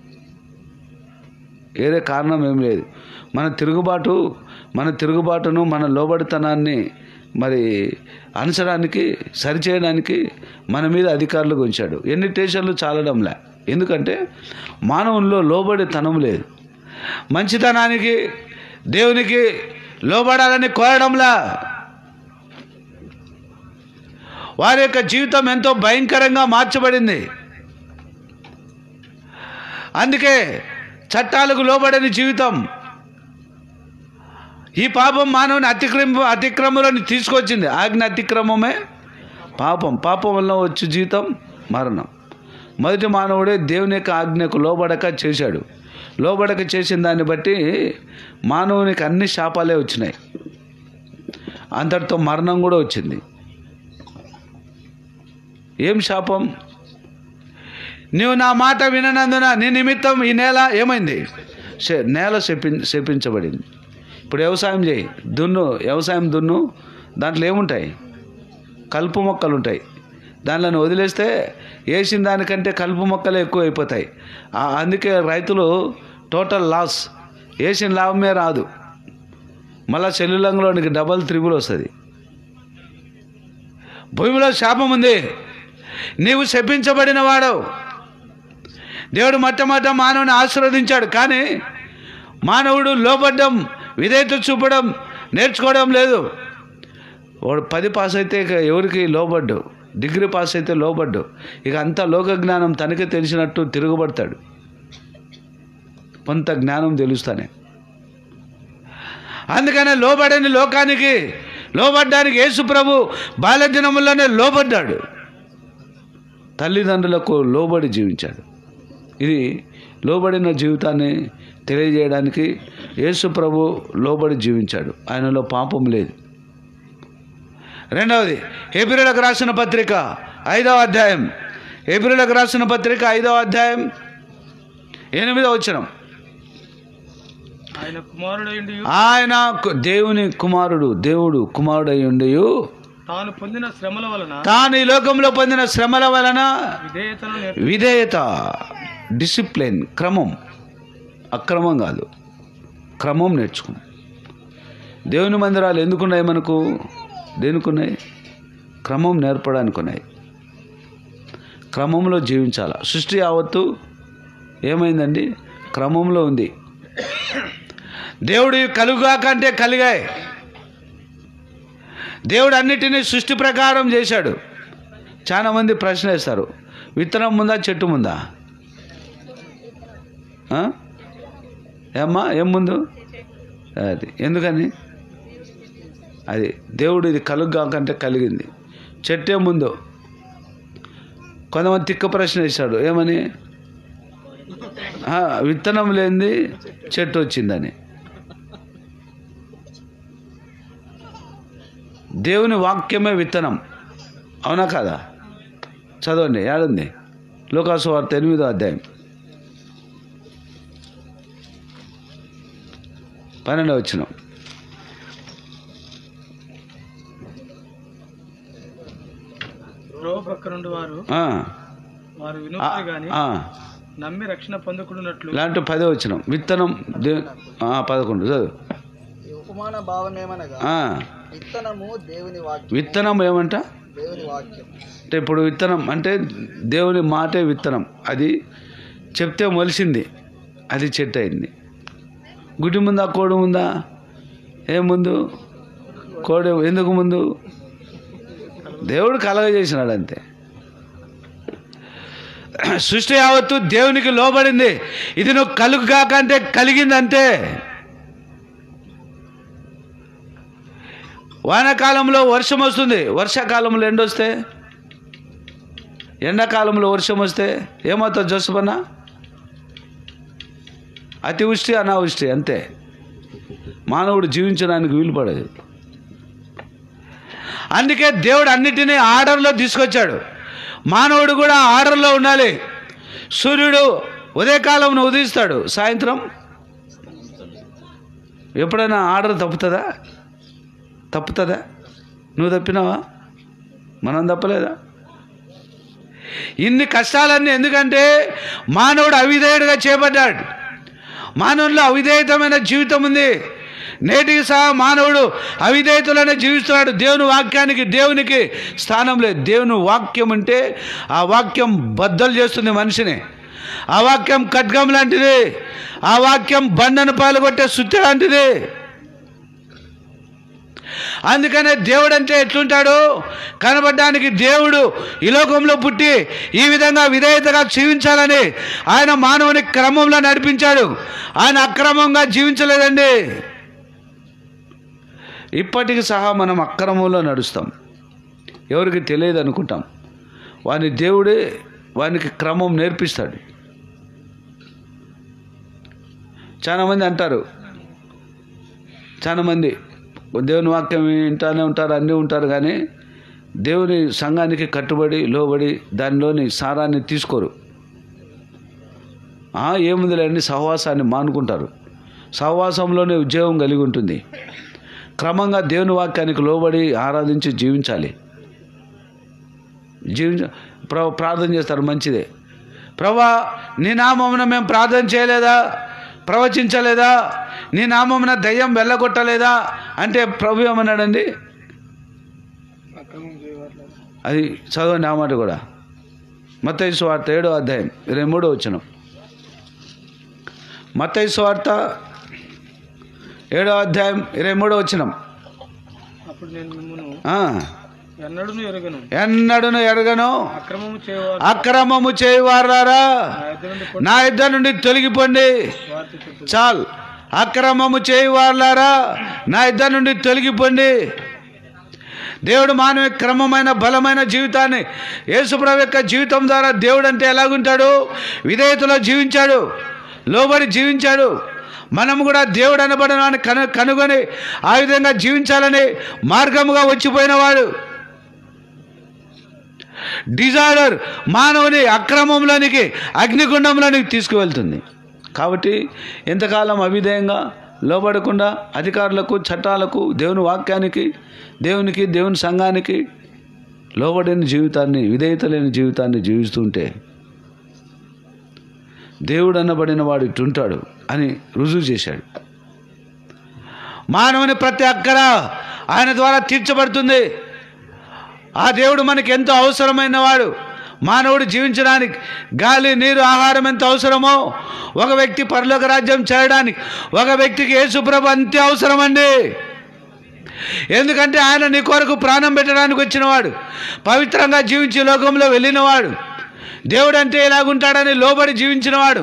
S3: వేరే కారణం ఏం లేదు మన తిరుగుబాటు మన తిరుగుబాటును మన లోబడితనాన్ని మరి అనసడానికి సరిచేయడానికి మన మీద అధికారులు ఉంచాడు ఎన్ని స్టేషన్లు చాలడంలే ఎందుకంటే మానవుల్లో లోబడితనం లేదు మంచితనానికి దేవునికి లోబడాలని కోరడంలా వారి యొక్క జీవితం ఎంతో భయంకరంగా మార్చబడింది అందుకే చట్టాలకు లోబడని జీవితం ఈ పాపం మానవుని అతిక్రమ అతిక్రమంలోని తీసుకొచ్చింది ఆజ్ఞ అతిక్రమమే పాపం పాపం వల్ల వచ్చే జీవితం మరణం మొదటి మానవుడే దేవుని యొక్క ఆజ్ఞకు లోబడక చేశాడు లోబడక చేసిన దాన్ని బట్టి మానవునికి అన్ని శాపాలే వచ్చినాయి అంతటితో మరణం కూడా వచ్చింది ఏం శాపం నీవు నా మాట విననందున నీ నిమిత్తం ఈ నేల ఏమైంది శ- నేల శపి శపించబడింది ఇప్పుడు వ్యవసాయం చేయి దున్ను వ్యవసాయం దున్ను దాంట్లో ఏముంటాయి కలుపు మొక్కలు ఉంటాయి దానిలను వదిలేస్తే వేసిన దానికంటే కలుపు మొక్కలు ఎక్కువ అయిపోతాయి ఆ- అందుకే రైతులు టోటల్ లాస్ వేసిన లాభమే రాదు మళ్ళా సెల్లులంగలోనికి డబల్ త్రిబుల్ వస్తుంది భూమిలో శాపం ఉంది నీవు శపించబడిన వాడవు దేవుడు మొట్టమొదట మానవుని ఆశీర్వదించాడు కానీ మానవుడు లోబడ్డం విధేయత చూపడం నేర్చుకోవడం లేదు వాడు పది పాస్ అయితే ఇక ఎవరికి లోబడ్డు డిగ్రీ పాస్ అయితే లోబడ్డు ఇక అంతా లోక జ్ఞానం తనకే తెలిసినట్టు తిరుగుబడతాడు కొంత జ్ఞానం తెలుస్తానే అందుకనే లోబడని లోకానికి లోబడ్డానికి యేసు ప్రభు బాల్యదినముల్లోనే లోబడ్డాడు తల్లిదండ్రులకు లోబడి జీవించాడు ఇది లోబడిన జీవితాన్ని తెలియజేయడానికి యేసు ప్రభు లోబడి జీవించాడు ఆయనలో పాపం లేదు రెండవది ఏప్రిలకు రాసిన పత్రిక ఐదవ అధ్యాయం ఏప్రిలకు రాసిన పత్రిక ఐదవ అధ్యాయం ఎనిమిదవ వచనం
S5: ఆయన కుమారుడైండి
S3: ఆయన కు- దేవుని కుమారుడు దేవుడు కుమారుడై ఉండి
S5: తాను పొందిన శ్రమల వలన
S3: తాను ఈ లోకంలో పొందిన శ్రమల వలన
S5: విధేయతను నేర్చు
S3: విధేయత డిసిప్లిన్ క్రమం అక్రమం కాదు క్రమం నేర్చుకున్నాం దేవుని మందిరాలు ఎందుకున్నాయి మనకు దేనికున్నాయి క్రమం నేర్పడానికి ఉన్నాయి క్రమంలో జీవించాల సృష్టి యావత్తు ఏమైందండి క్రమంలో ఉంది దేవుడు కలుగాక అంటే కలిగాయి దేవుడు అన్నిటినీ సృష్టి ప్రకారం చేశాడు చాలా మంది ప్రశ్న వేస్తారు విత్తనం ముందా చెట్టు ముందా ఆ? ఏమ్మా ఏం ముందు అది ఎందుకని అది దేవుడు ఇది కలుగాకంటే కలిగింది చెట్టే ముందు కొంతమంది తిక్క ప్రశ్న వేశాడు ఏమని ఆ, విత్తనం లేనిది చెట్టు వచ్చిందని దేవుని వాక్యమే విత్తనం అవునా కాదా చదవండి ఏడుంది లోకాసు వార్త ఎనిమిదో అధ్యాయం పన్నెండవ వచ్చిన
S5: రో ప్రక్క నుండి వారు వారు వినుకుని గాని నమ్మి రక్షణ పొందకున్నట్లు
S3: ఇలాంటి పదే వచ్చిన విత్తనం దే ఆ, పదకొండు చదువు
S4: ఈ ఉపమాన భావం ఏమనగా
S3: ఆ,
S4: విత్తనము దేవుని వాక్యం
S3: విత్తనం ఏమంట
S4: దేవుని వాక్యం
S3: అంటే ఇప్పుడు విత్తనం అంటే దేవుని మాటే విత్తనం అది చెప్తే మొలిసింది అది చెట్టు అయింది గుడి ముందా కోడి ముందా ఏం ముందు కోడి ఎందుకు ముందు దేవుడు కలగజేసినాడు అంతే సృష్టి యావత్తు దేవునికి లోబడింది ఇది నువ్వు కలుగు కాక అంటే కలిగింది అంతే వానాకాలంలో వర్షం వస్తుంది వర్షాకాలంలో ఎండొస్తే ఎండాకాలంలో వర్షం వస్తే ఏమవుతుంది జోసపన్న అతివృష్టి అనావృష్టి అంతే మానవుడు జీవించడానికి వీలు పడదు అందుకే దేవుడు అన్నిటినీ ఆర్డర్లో తీసుకొచ్చాడు మానవుడు కూడా ఆర్డర్లో ఉండాలి సూర్యుడు ఉదయకాలం ఉదయిస్తాడు సాయంత్రం ఎప్పుడైనా ఆర్డర్ తప్పుతుందా తప్పుతుందా నువ్వు తప్పినావా మనం తప్పలేదా ఇన్ని కష్టాలన్నీ ఎందుకంటే మానవుడు అవిధేయుడిగా చేపట్టాడు మానవుల్లో అవిధేయతమైన జీవితం ఉంది నేటికి సహా మానవుడు అవిధేయతలోనే జీవిస్తున్నాడు దేవుని వాక్యానికి దేవునికి స్థానం లేదు దేవుని వాక్యం అంటే ఆ వాక్యం బద్దలు చేస్తుంది మనిషిని ఆ వాక్యం ఖడ్గం లాంటిది ఆ వాక్యం బండను పాల్గొట్టే సుత్తి లాంటిది అందుకనే దేవుడు అంటే ఎట్లుంటాడు కనబడడానికి దేవుడు ఈ లోకంలో పుట్టి ఈ విధంగా విధేయతగా జీవించాలని ఆయన మానవుని క్రమంలో నడిపించాడు ఆయన అక్రమంగా జీవించలేదండి ఇప్పటికి సహా మనం అక్రమంలో నడుస్తాం ఎవరికి తెలియదు అనుకుంటాం వాని దేవుడే వానికి క్రమం నేర్పిస్తాడు చాలామంది అంటారు చాలామంది దేవుని వాక్యం వింటానే ఉంటారు అన్నీ ఉంటారు కానీ దేవుని సంఘానికి కట్టుబడి లోబడి దానిలోని సారాన్ని తీసుకోరు ఆ, ఏముందిలేండి సహవాసాన్ని మానుకుంటారు సహవాసంలోనే ఉద్యోగం కలిగి ఉంటుంది క్రమంగా దేవుని వాక్యానికి లోబడి ఆరాధించి జీవించాలి జీవించ ప్ర ప్రార్థన చేస్తారు మంచిదే ప్రభా నీ నామమున మేము ప్రార్థన చేయలేదా ప్రవచించలేదా నీ నామమున దయ్యం వెళ్ళగొట్టలేదా అంటే ప్రభు ఏమన్నాడండి
S5: అక్రమం చేయవారు
S3: అది చదవండి ఆ మాట కూడా మత్తయి సువార్త ఏడో అధ్యాయం ఇరవై మూడో వచ్చిన మత్తయి సువార్త ఏడో అధ్యాయం ఇరవై మూడో వచ్చినం
S5: అప్పుడు నేను మిమ్మల్ని
S3: ఆ,
S5: ఎన్నడూను ఎరగను
S3: ఎన్నడూను ఎరగను
S5: అక్రమము చేయవారు
S3: అక్రమము చేయవారారా
S5: నా ఇద్దరు నుండి
S3: నా ఇద్దరు నుండి తొలగిపోండి
S5: వారితో చెప్పు
S3: చాల్ అక్రమము చేయవారులారా నా ఇద్దరు నుండి తొలగిపోండి దేవుడు మానవ క్రమమైన బలమైన జీవితాన్ని యేసుప్రభు యొక్క జీవితం ద్వారా దేవుడు అంటే ఎలాగుంటాడు విధేయతలో జీవించాడు లోబడి జీవించాడు మనము కూడా దేవుడు అనబడిన వాడిని కను కనుగొని ఆ విధంగా జీవించాలని మార్గముగా వచ్చిపోయినవాడు డిజార్డర్ మానవుని అక్రమంలోనికి అగ్నిగుండంలోనికి తీసుకువెళ్తుంది కాబట్టి ఎంతకాలం అవిధేయంగా లోబడకుండా అధికారులకు చట్టాలకు దేవుని వాక్యానికి దేవునికి దేవుని సంఘానికి లోబడిన జీవితాన్ని విధేయత లేని జీవితాన్ని జీవిస్తుంటే దేవుడు అన్నబడిన వాడు ఇటుంటాడు అని రుజువు చేశాడు మానవుని ప్రతి అక్కర ఆయన ద్వారా తీర్చబడుతుంది ఆ దేవుడు మనకి ఎంతో అవసరమైన వాడు మానవుడు జీవించడానికి గాలి నీరు ఆహారం ఎంత అవసరమో ఒక వ్యక్తి పరలోక రాజ్యం చేయడానికి ఒక వ్యక్తికి యేసుప్రభు అంతే అవసరమండి ఎందుకంటే ఆయన నీ కొరకు ప్రాణం పెట్టడానికి వచ్చినవాడు పవిత్రంగా జీవించి లోకంలో వెళ్ళినవాడు దేవుడు అంటే ఎలాగుంటాడని లోబడి జీవించినవాడు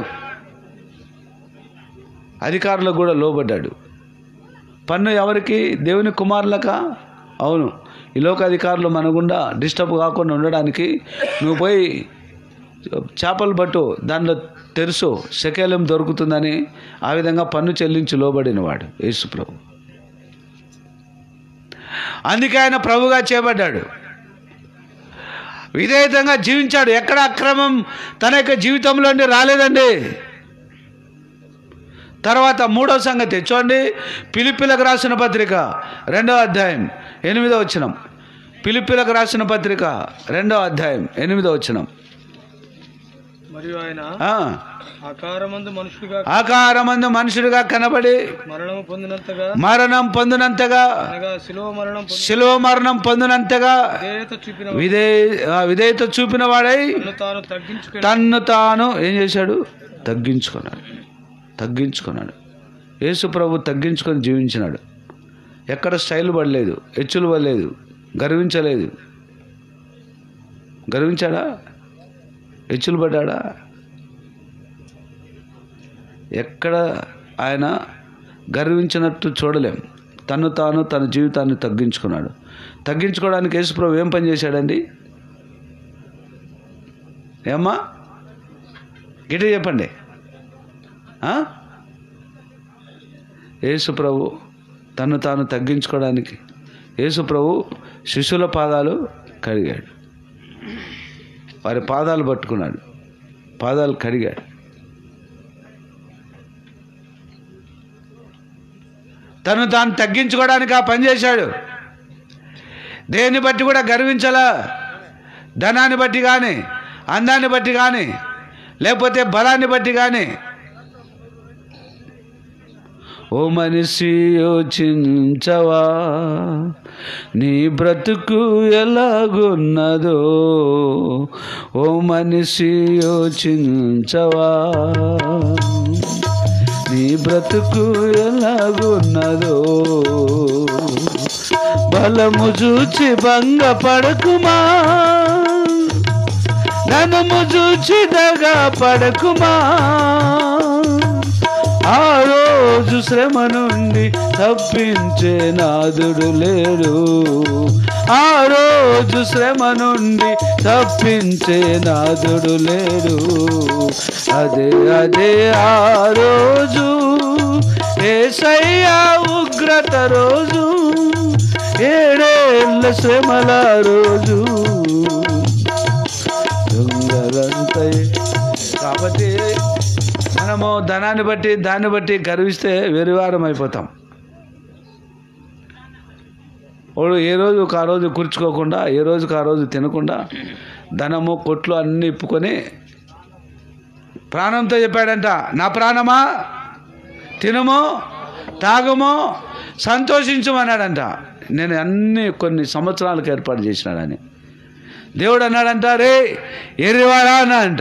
S3: అధికారులకు కూడా లోబడ్డాడు పన్ను ఎవరికి దేవుని కుమారులక అవును ఈ లోక అధికారులు మనగుండా డిస్టర్బ్ కాకుండా ఉండడానికి నువ్వు పోయి చేపలు పట్టు దానిలో తెరుసు శకేలం దొరుకుతుందని ఆ విధంగా పన్ను చెల్లించి లోబడినవాడు యేసుప్రభు అందుకే ఆయన ప్రభుగా చేపడ్డాడు విధేయతంగా జీవించాడు ఎక్కడ అక్రమం తన యొక్క జీవితంలోండి రాలేదండి తర్వాత మూడో సంగతి చూడండి పిలిపిలకు రాసిన పత్రిక రెండో అధ్యాయం ఎనిమిదో వచ్చినం పిలిపిలకు రాసిన పత్రిక రెండో అధ్యాయం ఎనిమిదో వచ్చినం
S5: మరియు ఆయన
S3: ఆ,
S5: ఆకారమందు మనుషుడిగా
S3: ఆకారమందు మనుషుడిగా కనబడి
S5: మరణము పొందినంతగా
S3: మరణం పొందినంతగా
S5: అనగా శిలువ మరణం పొంది
S3: శిలువ మరణం పొందినంతగా
S5: విధేయత చూపిన
S3: విధేయ ఆ, విధేయత చూపిన వాడై
S5: తను తాను తగ్గించుకుని
S3: తన్ను తాను ఏం చేశాడు తగ్గించుకున్నాడు తగ్గించుకున్నాడు యేసు ప్రభు తగ్గించుకొని జీవించినాడు ఎక్కడ స్టైల్ పడలేదు హెచ్చులు పడలేదు గర్వించలేదు గర్వించాడా హెచ్చులు పడ్డాడా ఎక్కడ ఆయన గర్వించినట్టు చూడలేం తను తాను తన జీవితాన్ని తగ్గించుకున్నాడు తగ్గించుకోవడానికి యేసుప్రభు ఏం పని చేశాడండి ఏమ్మా గిటి చెప్పండి ఆ? యేసు ప్రభు తను తాను తగ్గించుకోవడానికి యేసు ప్రభు శిష్యుల పాదాలు కడిగాడు వారి పాదాలు పట్టుకున్నాడు పాదాలు కడిగాడు తను తాను తగ్గించుకోవడానికి ఆ పని చేశాడు దేన్ని బట్టి కూడా గర్వించలా ధనాన్ని బట్టి కానీ అందాన్ని బట్టి కానీ లేకపోతే బలాన్ని బట్టి కానీ ఓ మనిషి యోచించవా నీ బ్రతుకు ఎలాగున్నదో ఓ మనిషి యోచించవా నీ బ్రతుకు ఎలాగున్నదో బలము చూచి భంగపడకుమా ధనము చూచి దగా పడకుమా ఆ రోజు శ్రమ నుండి తప్పించే నాదుడు లేడు ఆ రోజు శ్రమ నుండి తప్పించే నాదుడు లేడు అదే అదే ఆ రోజు ఏసయ్యా ఉగ్రత రోజు ఏడేళ్ళ శ్రమల రోజు దొంగలంతై కాబట్టి మనము ధనాన్ని బట్టి దాన్ని బట్టి గర్విస్తే వెరివారం అయిపోతాం వాడు ఏ రోజు ఆ రోజు కూర్చుకోకుండా ఏ రోజుకి ఆ రోజు తినకుండా ధనము కొట్లు అన్నీ ఇప్పుకొని ప్రాణంతో చెప్పాడంట నా ప్రాణమా తినము తాగము సంతోషించమన్నాడంట నేను అన్ని కొన్ని సంవత్సరాలకు ఏర్పాటు చేసినాడని దేవుడు అన్నాడంట రే ఎర్రివాడా అన్నాడంట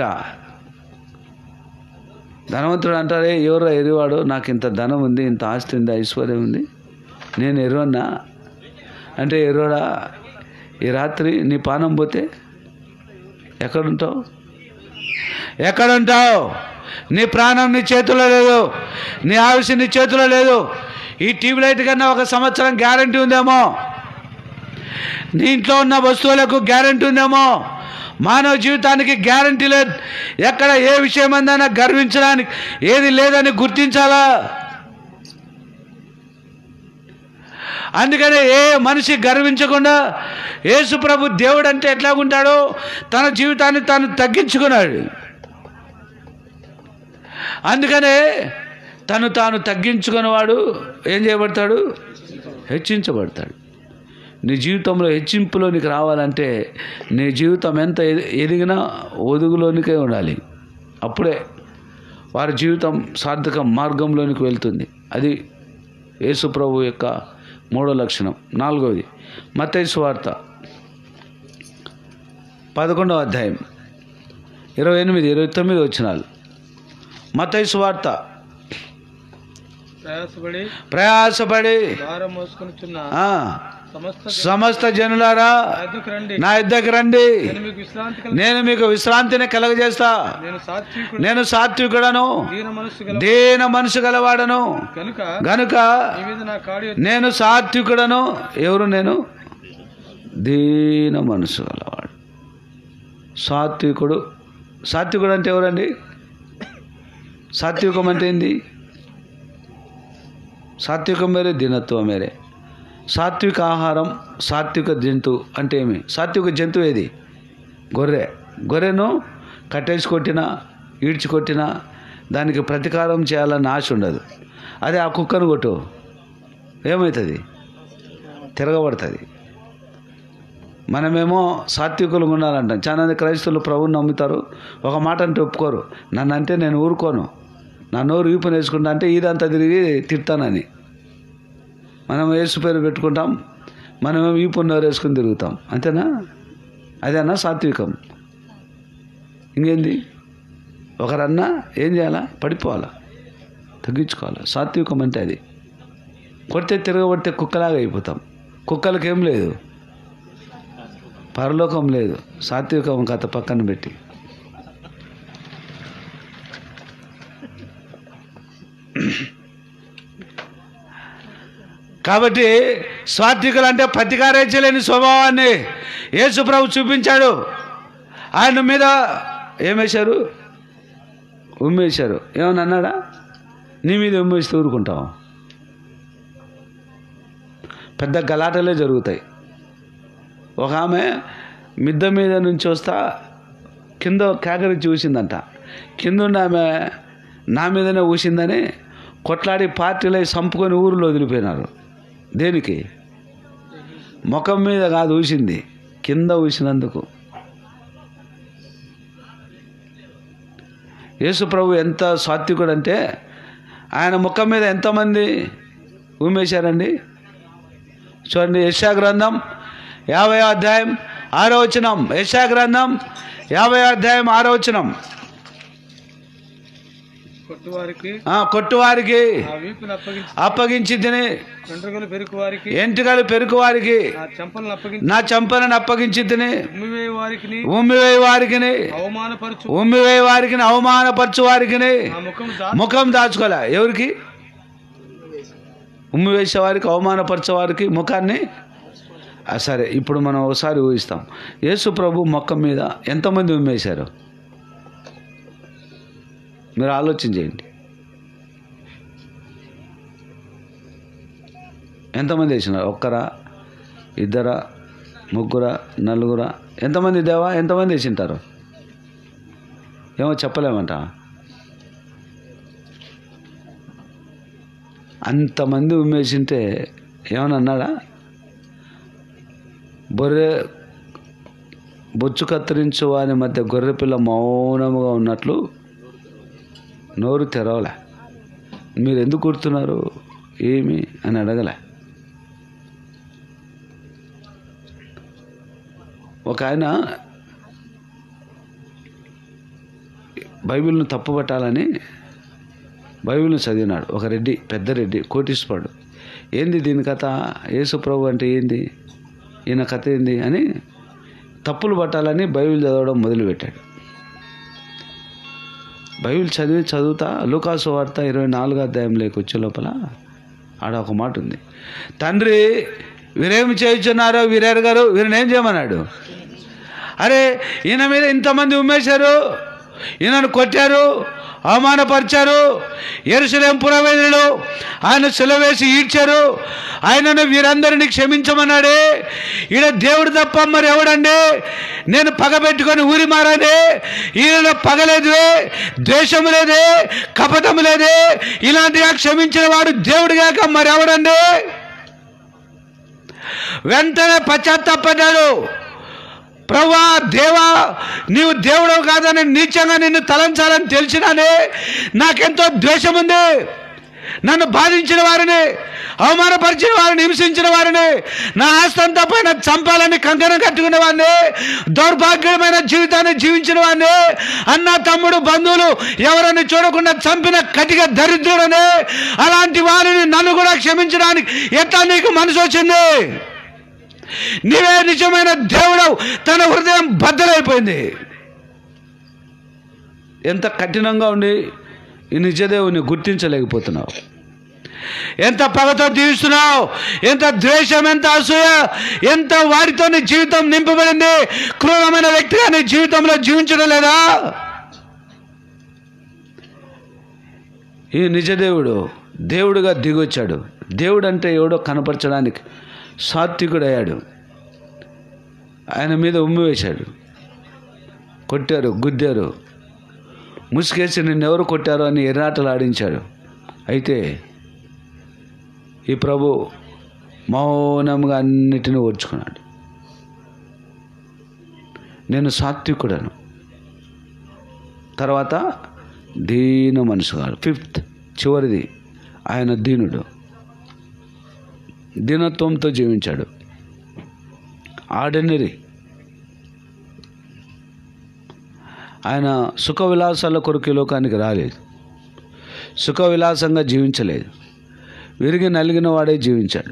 S3: ధనవంతుడు అంటారే ఎవరో ఎరివాడు నాకు ఇంత ధనం ఉంది ఇంత ఆస్తి ఉంది ఐశ్వర్యం ఉంది నేను ఎరువన్నా అంటే ఎరువడా ఈ రాత్రి నీ పానం పోతే ఎక్కడుంటావు ఎక్కడుంటావు నీ ప్రాణం నీ చేతిలో లేదు నీ ఆయుష్ నీ చేతిలో లేదు ఈ టీవీ లైట్ కన్నా ఒక సంవత్సరం గ్యారంటీ ఉందేమో నీ ఇంట్లో ఉన్న వస్తువులకు గ్యారంటీ ఉందేమో మానవ జీవితానికి గ్యారంటీ లేదు ఎక్కడ ఏ విషయం అందైనా గర్వించడానికి ఏది లేదని గుర్తించాలా అందుకనే ఏ మనిషి గర్వించకుండా యేసు ప్రభు దేవుడు అంటే ఎట్లా ఉంటాడో తన జీవితాన్ని తాను తగ్గించుకున్నాడు అందుకనే తను తాను తగ్గించుకున్నవాడు ఏం చేయబడతాడు హెచ్చించబడతాడు నీ జీవితంలో హెచ్చింపులోనికి రావాలంటే నీ జీవితం ఎంత ఎది- ఎదిగినా ఒదుగులోనికే ఉండాలి అప్పుడే వారి జీవితం సార్థక మార్గంలోనికి వెళ్తుంది అది యేసు ప్రభు యొక్క మూడో లక్షణం నాలుగవది మత్తయి సువార్త పదకొండవ అధ్యాయం ఇరవై ఎనిమిది ఇరవై తొమ్మిది వచ్చినాలు మత్తయి సువార్త
S5: ప్రయాసపడి
S3: ప్రయాసపడి
S5: భారం మోసుకొనిచున్న
S3: ఆ,
S5: సమస్త
S3: సమస్త జనులారా
S5: ఎద్దుకు రండి
S3: నా యుద్ధకి రండి
S5: నేను మీకు విశ్రాంతి కల
S3: నేను మీకు విశ్రాంతిని కలగజేస్తా
S5: నేను సాత్వికుడు
S3: నేను సాత్వికుడను
S5: దీన మనస్సు గల
S3: దీన మనసు గలవాడను
S5: కనుక
S3: గనుక
S5: నీ మీద నా కాడి
S3: నేను సాత్వికుడను ఎవరు నేను దీన మనసు గలవాడు సాత్వికుడు సాత్వికుడు అంటే ఎవరండి సాత్వికం అంటే ఏంది సాత్వికం వేరే దీనత్వం వేరే సాత్విక ఆహారం సాత్విక జంతువు అంటే ఏమి సాత్విక జంతువు ఏది గొర్రె గొర్రెను కట్టేసి కొట్టినా ఈడ్చి కొట్టినా దానికి ప్రతీకారం చేయాలని ఆశ ఉండదు అదే ఆ కుక్కను కొట్టు ఏమవుతుంది తిరగబడుతుంది మనమేమో సాత్వికులుగా ఉండాలంటాం చాలా మంది క్రైస్తవులు ప్రభువుని నమ్ముతారు ఒక మాట అంటే ఒప్పుకోరు నన్ను అంటే నేను ఊరుకోను నా నోరు ఈపుని వేసుకుంటా అంటే ఇదంతా తిరిగి తిడతానని మనం యేసు పేరు పెట్టుకుంటాం మనమేమో ఈపు నోరు వేసుకుని తిరుగుతాం అంతేనా అదేనా సాత్వికం ఇంకేంది ఒకరన్నా ఏం చేయాలా పడిపోవాలా తగ్గించుకోవాలి సాత్వికం అంటే అది కొడితే తిరగబడితే కుక్కలాగా అయిపోతాం కుక్కలకి ఏం లేదు పరలోకం లేదు సాత్వికం కథ పక్కన పెట్టి కాబట్టి సాత్వికులు అంటే ప్రతికారించలేని స్వభావాన్ని యేసుప్రభు చూపించాడు ఆయన మీద ఏమేశారు ఉమ్మేశారు ఏమని అన్నాడా నీ మీద ఉమ్మేస్తే ఊరుకుంటావు పెద్ద గలాటలే జరుగుతాయి ఒక ఆమె మిద్ద మీద నుంచి వస్తా కింద కేకరి చూసిందంట కింద ఉన్న ఆమె నా మీదనే ఊసిందని కొట్లాడి పార్టీలో చంపుకొని ఊరిలో వదిలిపోయినారు దేనికి ముఖం మీద కాదు ఊసింది కింద ఊసినందుకు యేసు ప్రభు ఎంత సాత్వికుడు అంటే ఆయన ముఖం మీద ఎంతమంది ఉమ్మేశారండి చూడండి యశా గ్రంథం యాభై అధ్యాయం ఆరో వచనం యశా గ్రంథం యాభై అధ్యాయం ఆరో వచనం
S5: కొట్టువారికి
S3: ఆ, కొట్టువారికి
S5: ఆ వీపును అప్పగించి
S3: అప్పగించి తిని
S5: వెంట్రుకలు పెరుకు వారికి
S3: ఎంటుకలు పెరుకు వారికి
S5: ఆ చెంపలను అప్పగించి
S3: నా చంపనని అప్పగించి తిని
S5: ఉమ్మివేయ వారికి
S3: ఉమ్మివేయి వారికి
S5: అవమానపరచు
S3: ఉమ్మివేయి వారికి అవమానపరచు వారికి
S5: ఆ ముఖం దా
S3: ముఖం దాచుకోలే ఎవరికి ఉమ్మి వేసే వారికి అవమానపరిచే వారికి ముఖాన్ని ఆ, సరే ఇప్పుడు మనం ఒకసారి ఊహిస్తాం యేసు ప్రభు మొక్క మీద ఎంతమంది ఉమ్మేశారు మీరు ఆలోచన చేయండి ఎంతమంది వేసినారు ఒక్కరా ఇద్దరా ముగ్గురా నలుగురా ఎంతమంది దేవా ఎంతమంది వేసింటారు ఏమో చెప్పలేమంట అంతమంది ఉమ్మేసింటే ఏమని అన్నాడా బొర్రె బొచ్చు కత్తిరించు వారి మధ్య గొర్రెపిల్ల మౌనముగా ఉన్నట్లు నోరు తెరవలే మీరు ఎందుకు కుడుతున్నారు ఏమి అని అడగలే ఒక ఆయన బైబిల్ను తప్పుపట్టాలని బైబిల్ని చదివినాడు ఒక రెడ్డి పెద్ద రెడ్డి కోటీశ్వరుడు ఏంది దీని కథ యేసు ప్రభు అంటే ఏంది ఈయన కథ ఏంది అని తప్పులు పట్టాలని బైబిల్ చదవడం మొదలుపెట్టాడు బైబిల్ చదివి చదువుతా లూకాసు వార్త ఇరవై నాలుగో అధ్యాయంలోకి వచ్చే లోపల ఆడ ఒక మాట ఉంది తండ్రి వీరేమి చేయుచున్నారో వీరేరు గారు వీరిని ఏం చేయమన్నాడు అరే ఈయన మీద ఇంతమంది ఉమ్మేశారు ఈయనను కొట్టారు అవమానపరిచారు ఎరుసలేం పురవేదులు ఆయన సెలవేసి ఈడ్చారు ఆయనను వీరందరినీ క్షమించమన్నాడే ఈయన దేవుడు తప్ప మరి ఎవడండి నేను పగబెట్టుకొని ఊరి మారానే ఈయన పగలేదే ద్వేషము లేదే కపటము లేదే ఇలాంటిగా క్షమించిన వాడు దేవుడు కాక మరి ఎవడండి వెంటనే పశ్చాత్తాపడ్డాడు ప్రభా దేవా నీవు దేవుడు కాదని నీచంగా నిన్ను తలంచాలని తెలిసినానే నాకెంతో ద్వేషం ఉంది నన్ను బాధించిన వారిని అవమానపరిచిన వారిని హింసించిన వారిని నా ఆస్తంతా పైన చంపాలని కంకణం కట్టుకునే వాడిని దౌర్భాగ్యమైన జీవితాన్ని జీవించిన వాడిని అన్న తమ్ముడు బంధువులు ఎవరిని చూడకుండా చంపిన కటిక దరిద్రుడని అలాంటి వారిని నన్ను కూడా క్షమించడానికి ఎట్లా నీకు మనసు వచ్చింది నీవే నిజమైన దేవుడు తన హృదయం బద్దలైపోయింది ఎంత కఠినంగా ఉండి ఈ నిజదేవుని గుర్తించలేకపోతున్నావు ఎంత పగతో జీవిస్తున్నావు ఎంత ద్వేషం ఎంత అసూయ ఎంత వారితో నీ జీవితం నింపబడింది క్రూరమైన వ్యక్తిగా నీ జీవితంలో జీవించడం లేదా ఈ నిజదేవుడు దేవుడుగా దిగొచ్చాడు దేవుడు అంటే ఎవడో కనపరచడానికి సాత్వికుడయ్యాడు ఆయన మీద ఉమ్మి వేశాడు కొట్టారు గుద్దారు ముసుగేసి నిన్నెవరు కొట్టారు అని ఎర్రాటలు ఆడించాడు అయితే ఈ ప్రభు మౌనంగా అన్నిటిని ఓర్చుకున్నాడు నేను సాత్వికుడను తర్వాత దీన మనసుగాడు ఫిఫ్త్ చివరిది ఆయన దీనుడు దీనత్వంతో జీవించాడు ఆర్డినరీ ఆయన సుఖ విలాసాల కొరకు ఈ లోకానికి రాలేదు సుఖ విలాసంగా జీవించలేదు విరిగి నలిగిన వాడే జీవించాడు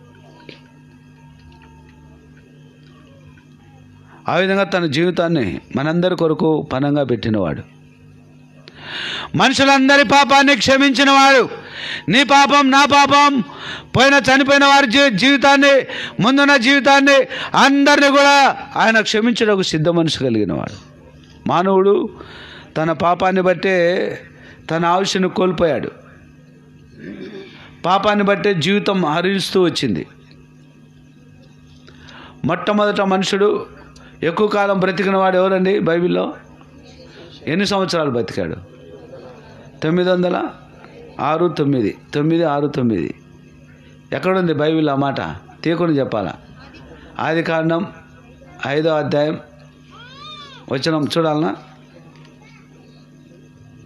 S3: ఆ విధంగా తన జీవితాన్ని మనందరి కొరకు పనంగా పెట్టినవాడు మనుషులందరి పాపాన్ని క్షమించినవాడు నీ పాపం నా పాపం పోయిన చనిపోయిన వారి జీ జీవితాన్ని ముందున్న జీవితాన్ని అందరిని కూడా ఆయన క్షమించడానికి సిద్ధ మనసు కలిగినవాడు మానవుడు తన పాపాన్ని బట్టే తన ఆయుష్ను కోల్పోయాడు పాపాన్ని బట్టే జీవితం హరిస్తూ వచ్చింది మొట్టమొదట మనుషుడు ఎక్కువ కాలం బ్రతికిన వాడు ఎవరండి బైబిల్లో ఎన్ని సంవత్సరాలు బతికాడు తొమ్మిది వందల ఆరు తొమ్మిది తొమ్మిది ఆరు తొమ్మిది ఎక్కడుంది బైబిల్ ఆ మాట తీయకుండా చెప్పాలా ఆది కాండం ఐదో అధ్యాయం వచనం చూడాలనా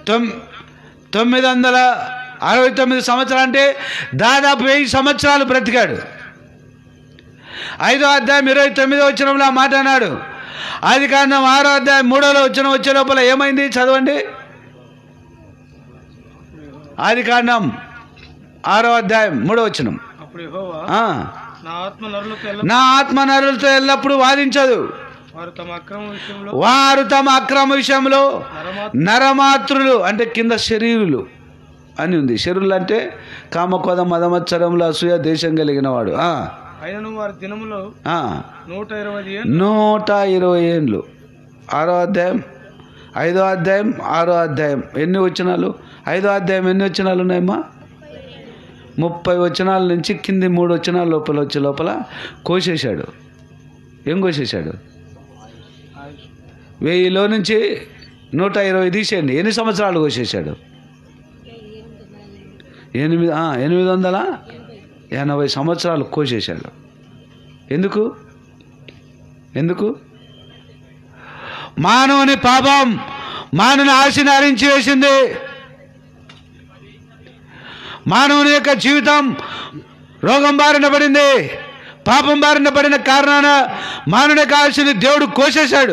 S3: తొమ్ తొమ్మిది వందల అరవై తొమ్మిది సంవత్సరాలు అంటే దాదాపు వెయ్యి సంవత్సరాలు బ్రతికాడు ఐదో అధ్యాయం ఇరవై తొమ్మిదో వచ్చినంలో ఆ మాట అన్నాడు ఆది కారణం ఆరో అధ్యాయం మూడోలో వచ్చిన వచ్చే లోపల ఏమైంది చదవండి ఆది కారణం ఆరో అధ్యాయం మూడో వచ్చినం
S5: అప్పుడు యెహోవా
S3: ఆ,
S5: నా ఆత్మ నరులతో ఎల్ల
S3: నా ఆత్మ నరులతో ఎల్లప్పుడూ వాదించదు
S5: వారు తమ అక్రమ విషయంలో
S3: వారు తమ అక్రమ విషయంలో
S5: నరమాత్ర
S3: నరమాతృలు అంటే కింద శరీరులు అని ఉంది శరీరులు అంటే కామకోద మదమత్సరములు అసూయ దేశం కలిగిన వాడు ఆ,
S5: అయినను వారి దినములో
S3: ఆ.
S5: నూట ఇరవై ఏళ్ళు
S3: నూట ఇరవై ఏండ్లు ఆరో అధ్యాయం ఐదో అధ్యాయం ఆరో అధ్యాయం ఎన్ని వచనాలు ఐదో అధ్యాయం ఎన్ని వచనాలు ఉన్నాయమ్మా ముప్పై వచనాల నుంచి కింది మూడు వచనాల లోపల వచ్చే లోపల కోసేశాడు ఏం కోసేశాడు వెయ్యిలో నుంచి నూట ఇరవై తీసేయండి ఎన్ని సంవత్సరాలు కోసేశాడు ఎనిమిది ఆ, ఎనిమిది వందల ఎనభై సంవత్సరాలు కోసేశాడు ఎందుకు ఎందుకు మానవుని పాపం మానవుని ఆశని హరించి వేసింది మానవుని యొక్క జీవితం రోగం బారిన పడింది పాపం బారిన పడిన కారణాన మానవుని యొక్క ఆశని దేవుడు కోసేశాడు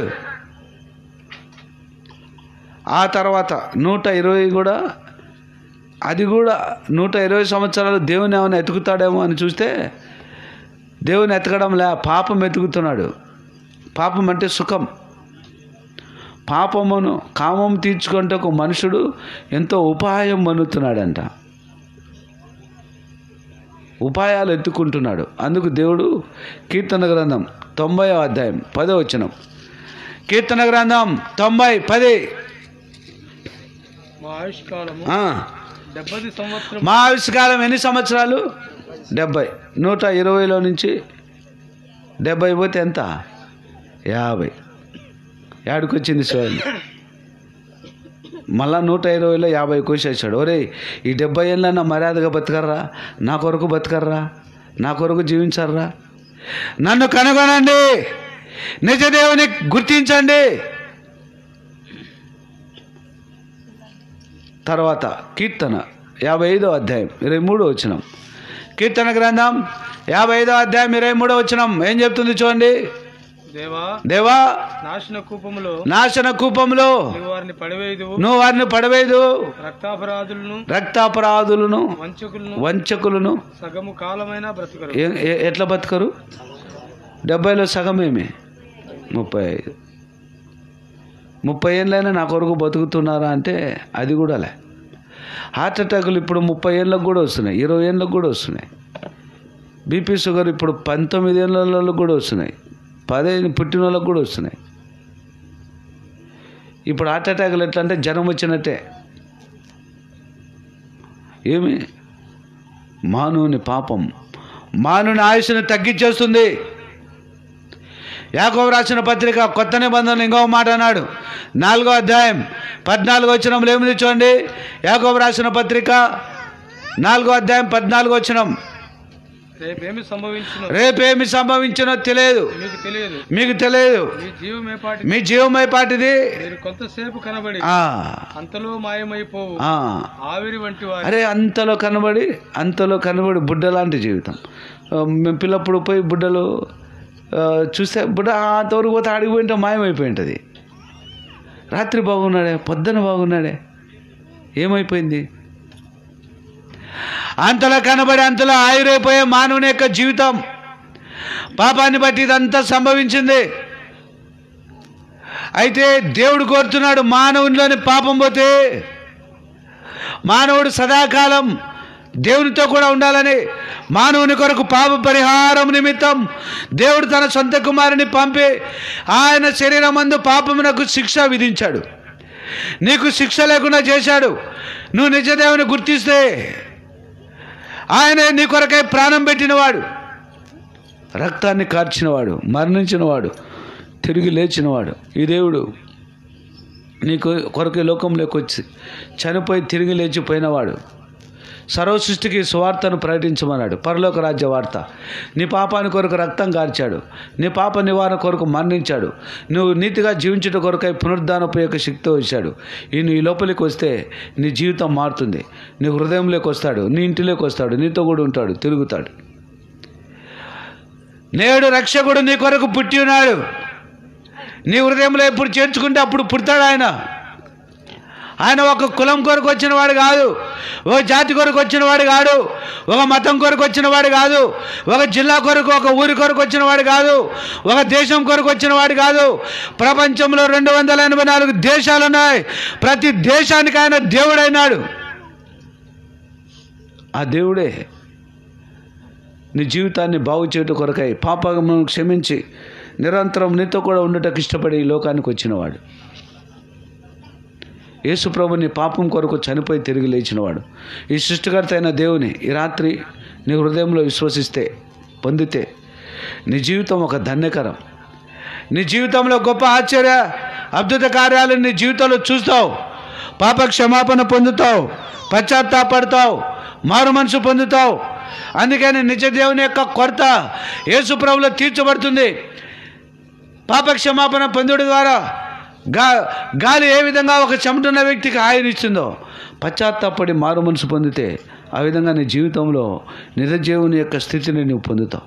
S3: ఆ తర్వాత నూట ఇరవై కూడా అది కూడా నూట ఇరవై సంవత్సరాలు దేవుని ఏమైనా ఎతుకుతాడేమో అని చూస్తే దేవుని ఎతకడంలే పాపం ఎతుకుతున్నాడు పాపం అంటే సుఖం పాపమును కామం తీర్చుకుంటే ఒక మనుషుడు ఎంతో ఉపాయం మనుతున్నాడంట ఉపాయాలు ఎత్తుకుంటున్నాడు అందుకు దేవుడు కీర్తన గ్రంథం తొంభై అధ్యాయం పదో వచనం కీర్తన గ్రంథం తొంభై పది
S5: మా ఆయుష్ కాలము
S3: ఆ.
S5: డెబ్బై సంవత్సరం
S3: మా ఆయుష్కాలం ఎన్ని సంవత్సరాలు డెబ్బై నూట ఇరవైలో నుంచి డెబ్బై పోతే ఎంత యాభై ఏడుకొచ్చింది శివాజీ మళ్ళా నూట ఇరవైలో యాభై కోసేసాడు ఒరే ఈ డెబ్బై ఏళ్ళన్నా మర్యాదగా బతకర్రా నా కొరకు బతకర్రా నా కొరకు జీవించర్రా నన్ను కనుగొనండి నిజదేవుని గుర్తించండి తర్వాత కీర్తన యాభై ఐదో అధ్యాయం ఇరవై మూడో వచ్చినం కీర్తన గ్రంథం యాభై ఐదో అధ్యాయం ఇరవై మూడో వచ్చినం ఏం చెప్తుంది చూడండి
S5: దేవా
S3: దేవా
S5: నాశన కూపములో
S3: నాశన కూపంలో
S5: నీవు వారిని పడవేయుదు
S3: నువ్వు వారిని పడవేదు
S5: రక్తాపరాధులను
S3: రక్తాపరాధులను
S5: వంచకులను
S3: వంచకులను
S5: సగము కాలమైన బ్రతుకరు
S3: ఏ- ఏ- ఎట్లా బతకరు డెబ్బైలో సగమేమి ముప్పై ఐదు ముప్పై ఏళ్ళైనా నా కొరకు బతుకుతున్నారా అంటే అది కూడా లే హార్ట్ అటాకులు ఇప్పుడు ముప్పై ఏళ్ళకు కూడా వస్తున్నాయి ఇరవై ఏళ్ళకు కూడా వస్తున్నాయి బీపీ షుగర్ ఇప్పుడు పంతొమ్మిది ఏళ్ళకు కూడా వస్తున్నాయి పదిహేను పుట్టిన వాళ్ళకు కూడా వస్తున్నాయి ఇప్పుడు హార్ట్ అటాకులు ఎట్లా అంటే జ్వరం వచ్చినట్టే ఏమి మానవుని పాపం మానవుని ఆయుష్ని తగ్గించేస్తుంది యాకోబు రాసిన పత్రిక కొత్త నిబంధనలు ఇంకో మాట అన్నాడు నాలుగో అధ్యాయం పద్నాలుగో వచ్చినంలో ఏమిది చూడండి యాకోబు రాసిన పత్రిక నాలుగో అధ్యాయం పద్నాలుగో వచ్చినం
S5: రేపేమి సంభవించును
S3: రేపేమి సంభవించినో తెలియదు
S5: మీకు తెలియదు
S3: మీకు తెలియదు
S5: మీ జీవమే పాటి
S3: మీ జీవమై పాటిది
S5: మీరు కొంతసేపు కనబడి
S3: ఆ,
S5: అంతలో మాయమైపోవు
S3: ఆ.
S5: ఆవిరి వంటి వారి
S3: అరే అంతలో కనబడి అంతలో కనబడి బుడ్డ లాంటి జీవితం ఆ, మేము పిల్లప్పుడు పోయి బుడ్డలు ఆ, చూస్తే బుడ్డ అంతవరకు పోతే అడిగిపోయింటే మాయమైపోయి ఉంటుంది రాత్రి బాగున్నాడే పొద్దున బాగున్నాడే ఏమైపోయింది అంతలో కనబడి అంతలో ఆయురైపోయే మానవుని యొక్క జీవితం పాపాన్ని బట్టి ఇదంతా సంభవించింది అయితే దేవుడు కోరుతున్నాడు మానవునిలోని పాపం పోతే మానవుడు సదాకాలం దేవునితో కూడా ఉండాలని మానవుని కొరకు పాప పరిహారం నిమిత్తం దేవుడు తన సొంత కుమారుని పంపి ఆయన శరీరమందు పాపమునకు శిక్ష విధించాడు నీకు శిక్ష లేకుండా చేశాడు నువ్వు నిజదేవుని గుర్తిస్తే ఆయనే నీ కొరకై ప్రాణం పెట్టినవాడు రక్తాన్ని కార్చినవాడు మరణించినవాడు తిరిగి లేచినవాడు ఈ దేవుడు నీకు కొరకు ఈ లోకంలోకి వచ్చి చనిపోయి తిరిగి లేచిపోయినవాడు సర్వ సృష్టికి సువార్తను ప్రకటించమన్నాడు పరలోక రాజ్య వార్త నీ పాపాని కొరకు రక్తం కార్చాడు నీ పాప నివారణ కొరకు మరణించాడు నువ్వు నీతిగా జీవించుట కొరకై పునరుద్ధానపు యొక్క శక్తి వచ్చాడు ఈయన ఈ లోపలికి వస్తే నీ జీవితం మారుతుంది నీ హృదయంలోకి వస్తాడు నీ ఇంటిలోకి వస్తాడు నీతో కూడా ఉంటాడు తిరుగుతాడు నేడు రక్షకుడు నీ కొరకు పుట్టి ఉన్నాడు నీ హృదయంలో ఎప్పుడు చేర్చుకుంటే అప్పుడు పుడతాడు ఆయన ఆయన ఒక కులం కొరకు వచ్చిన వాడు కాదు ఒక జాతి కొరకు వచ్చిన వాడు కాదు ఒక మతం కొరకు వచ్చిన వాడు కాదు ఒక జిల్లా కొరకు ఒక ఊరి కొరకు వచ్చిన వాడు కాదు ఒక దేశం కొరకు వచ్చిన వాడు కాదు ప్రపంచంలో రెండు వందల ఎనభై నాలుగు దేశాలు ఉన్నాయి ప్రతి దేశానికి ఆయన దేవుడైనాడు ఆ దేవుడే నీ జీవితాన్ని బాగు చేయటం కొరకై పాపమును క్షమించి నిరంతరం నీతో కూడా ఉండటకు ఇష్టపడి ఈ లోకానికి వచ్చినవాడు యేసుప్రభు నీ పాపం కొరకు చనిపోయి తిరిగి లేచినవాడు ఈ సృష్టికర్త అయిన దేవుని ఈ రాత్రి నీ హృదయంలో విశ్వసిస్తే పొందితే నీ జీవితం ఒక ధన్యకరం నీ జీవితంలో గొప్ప ఆశ్చర్య అద్భుత కార్యాలను నీ జీవితంలో చూస్తావు పాప క్షమాపణ పొందుతావు పశ్చాత్తాపడతావు మారు మనసు పొందుతావు అందుకని నిజ దేవుని యొక్క కొరత యేసుప్రభులో తీర్చబడుతుంది పాప క్షమాపణ పొందుడు ద్వారా గా గాలి ఏ విధంగా ఒక చెమటున్న వ్యక్తికి ఆయన ఇస్తుందో పశ్చాత్తాపడి మారు మనసు పొందితే ఆ విధంగా నీ జీవితంలో నిజ జీవుని యొక్క స్థితిని నువ్వు పొందుతావు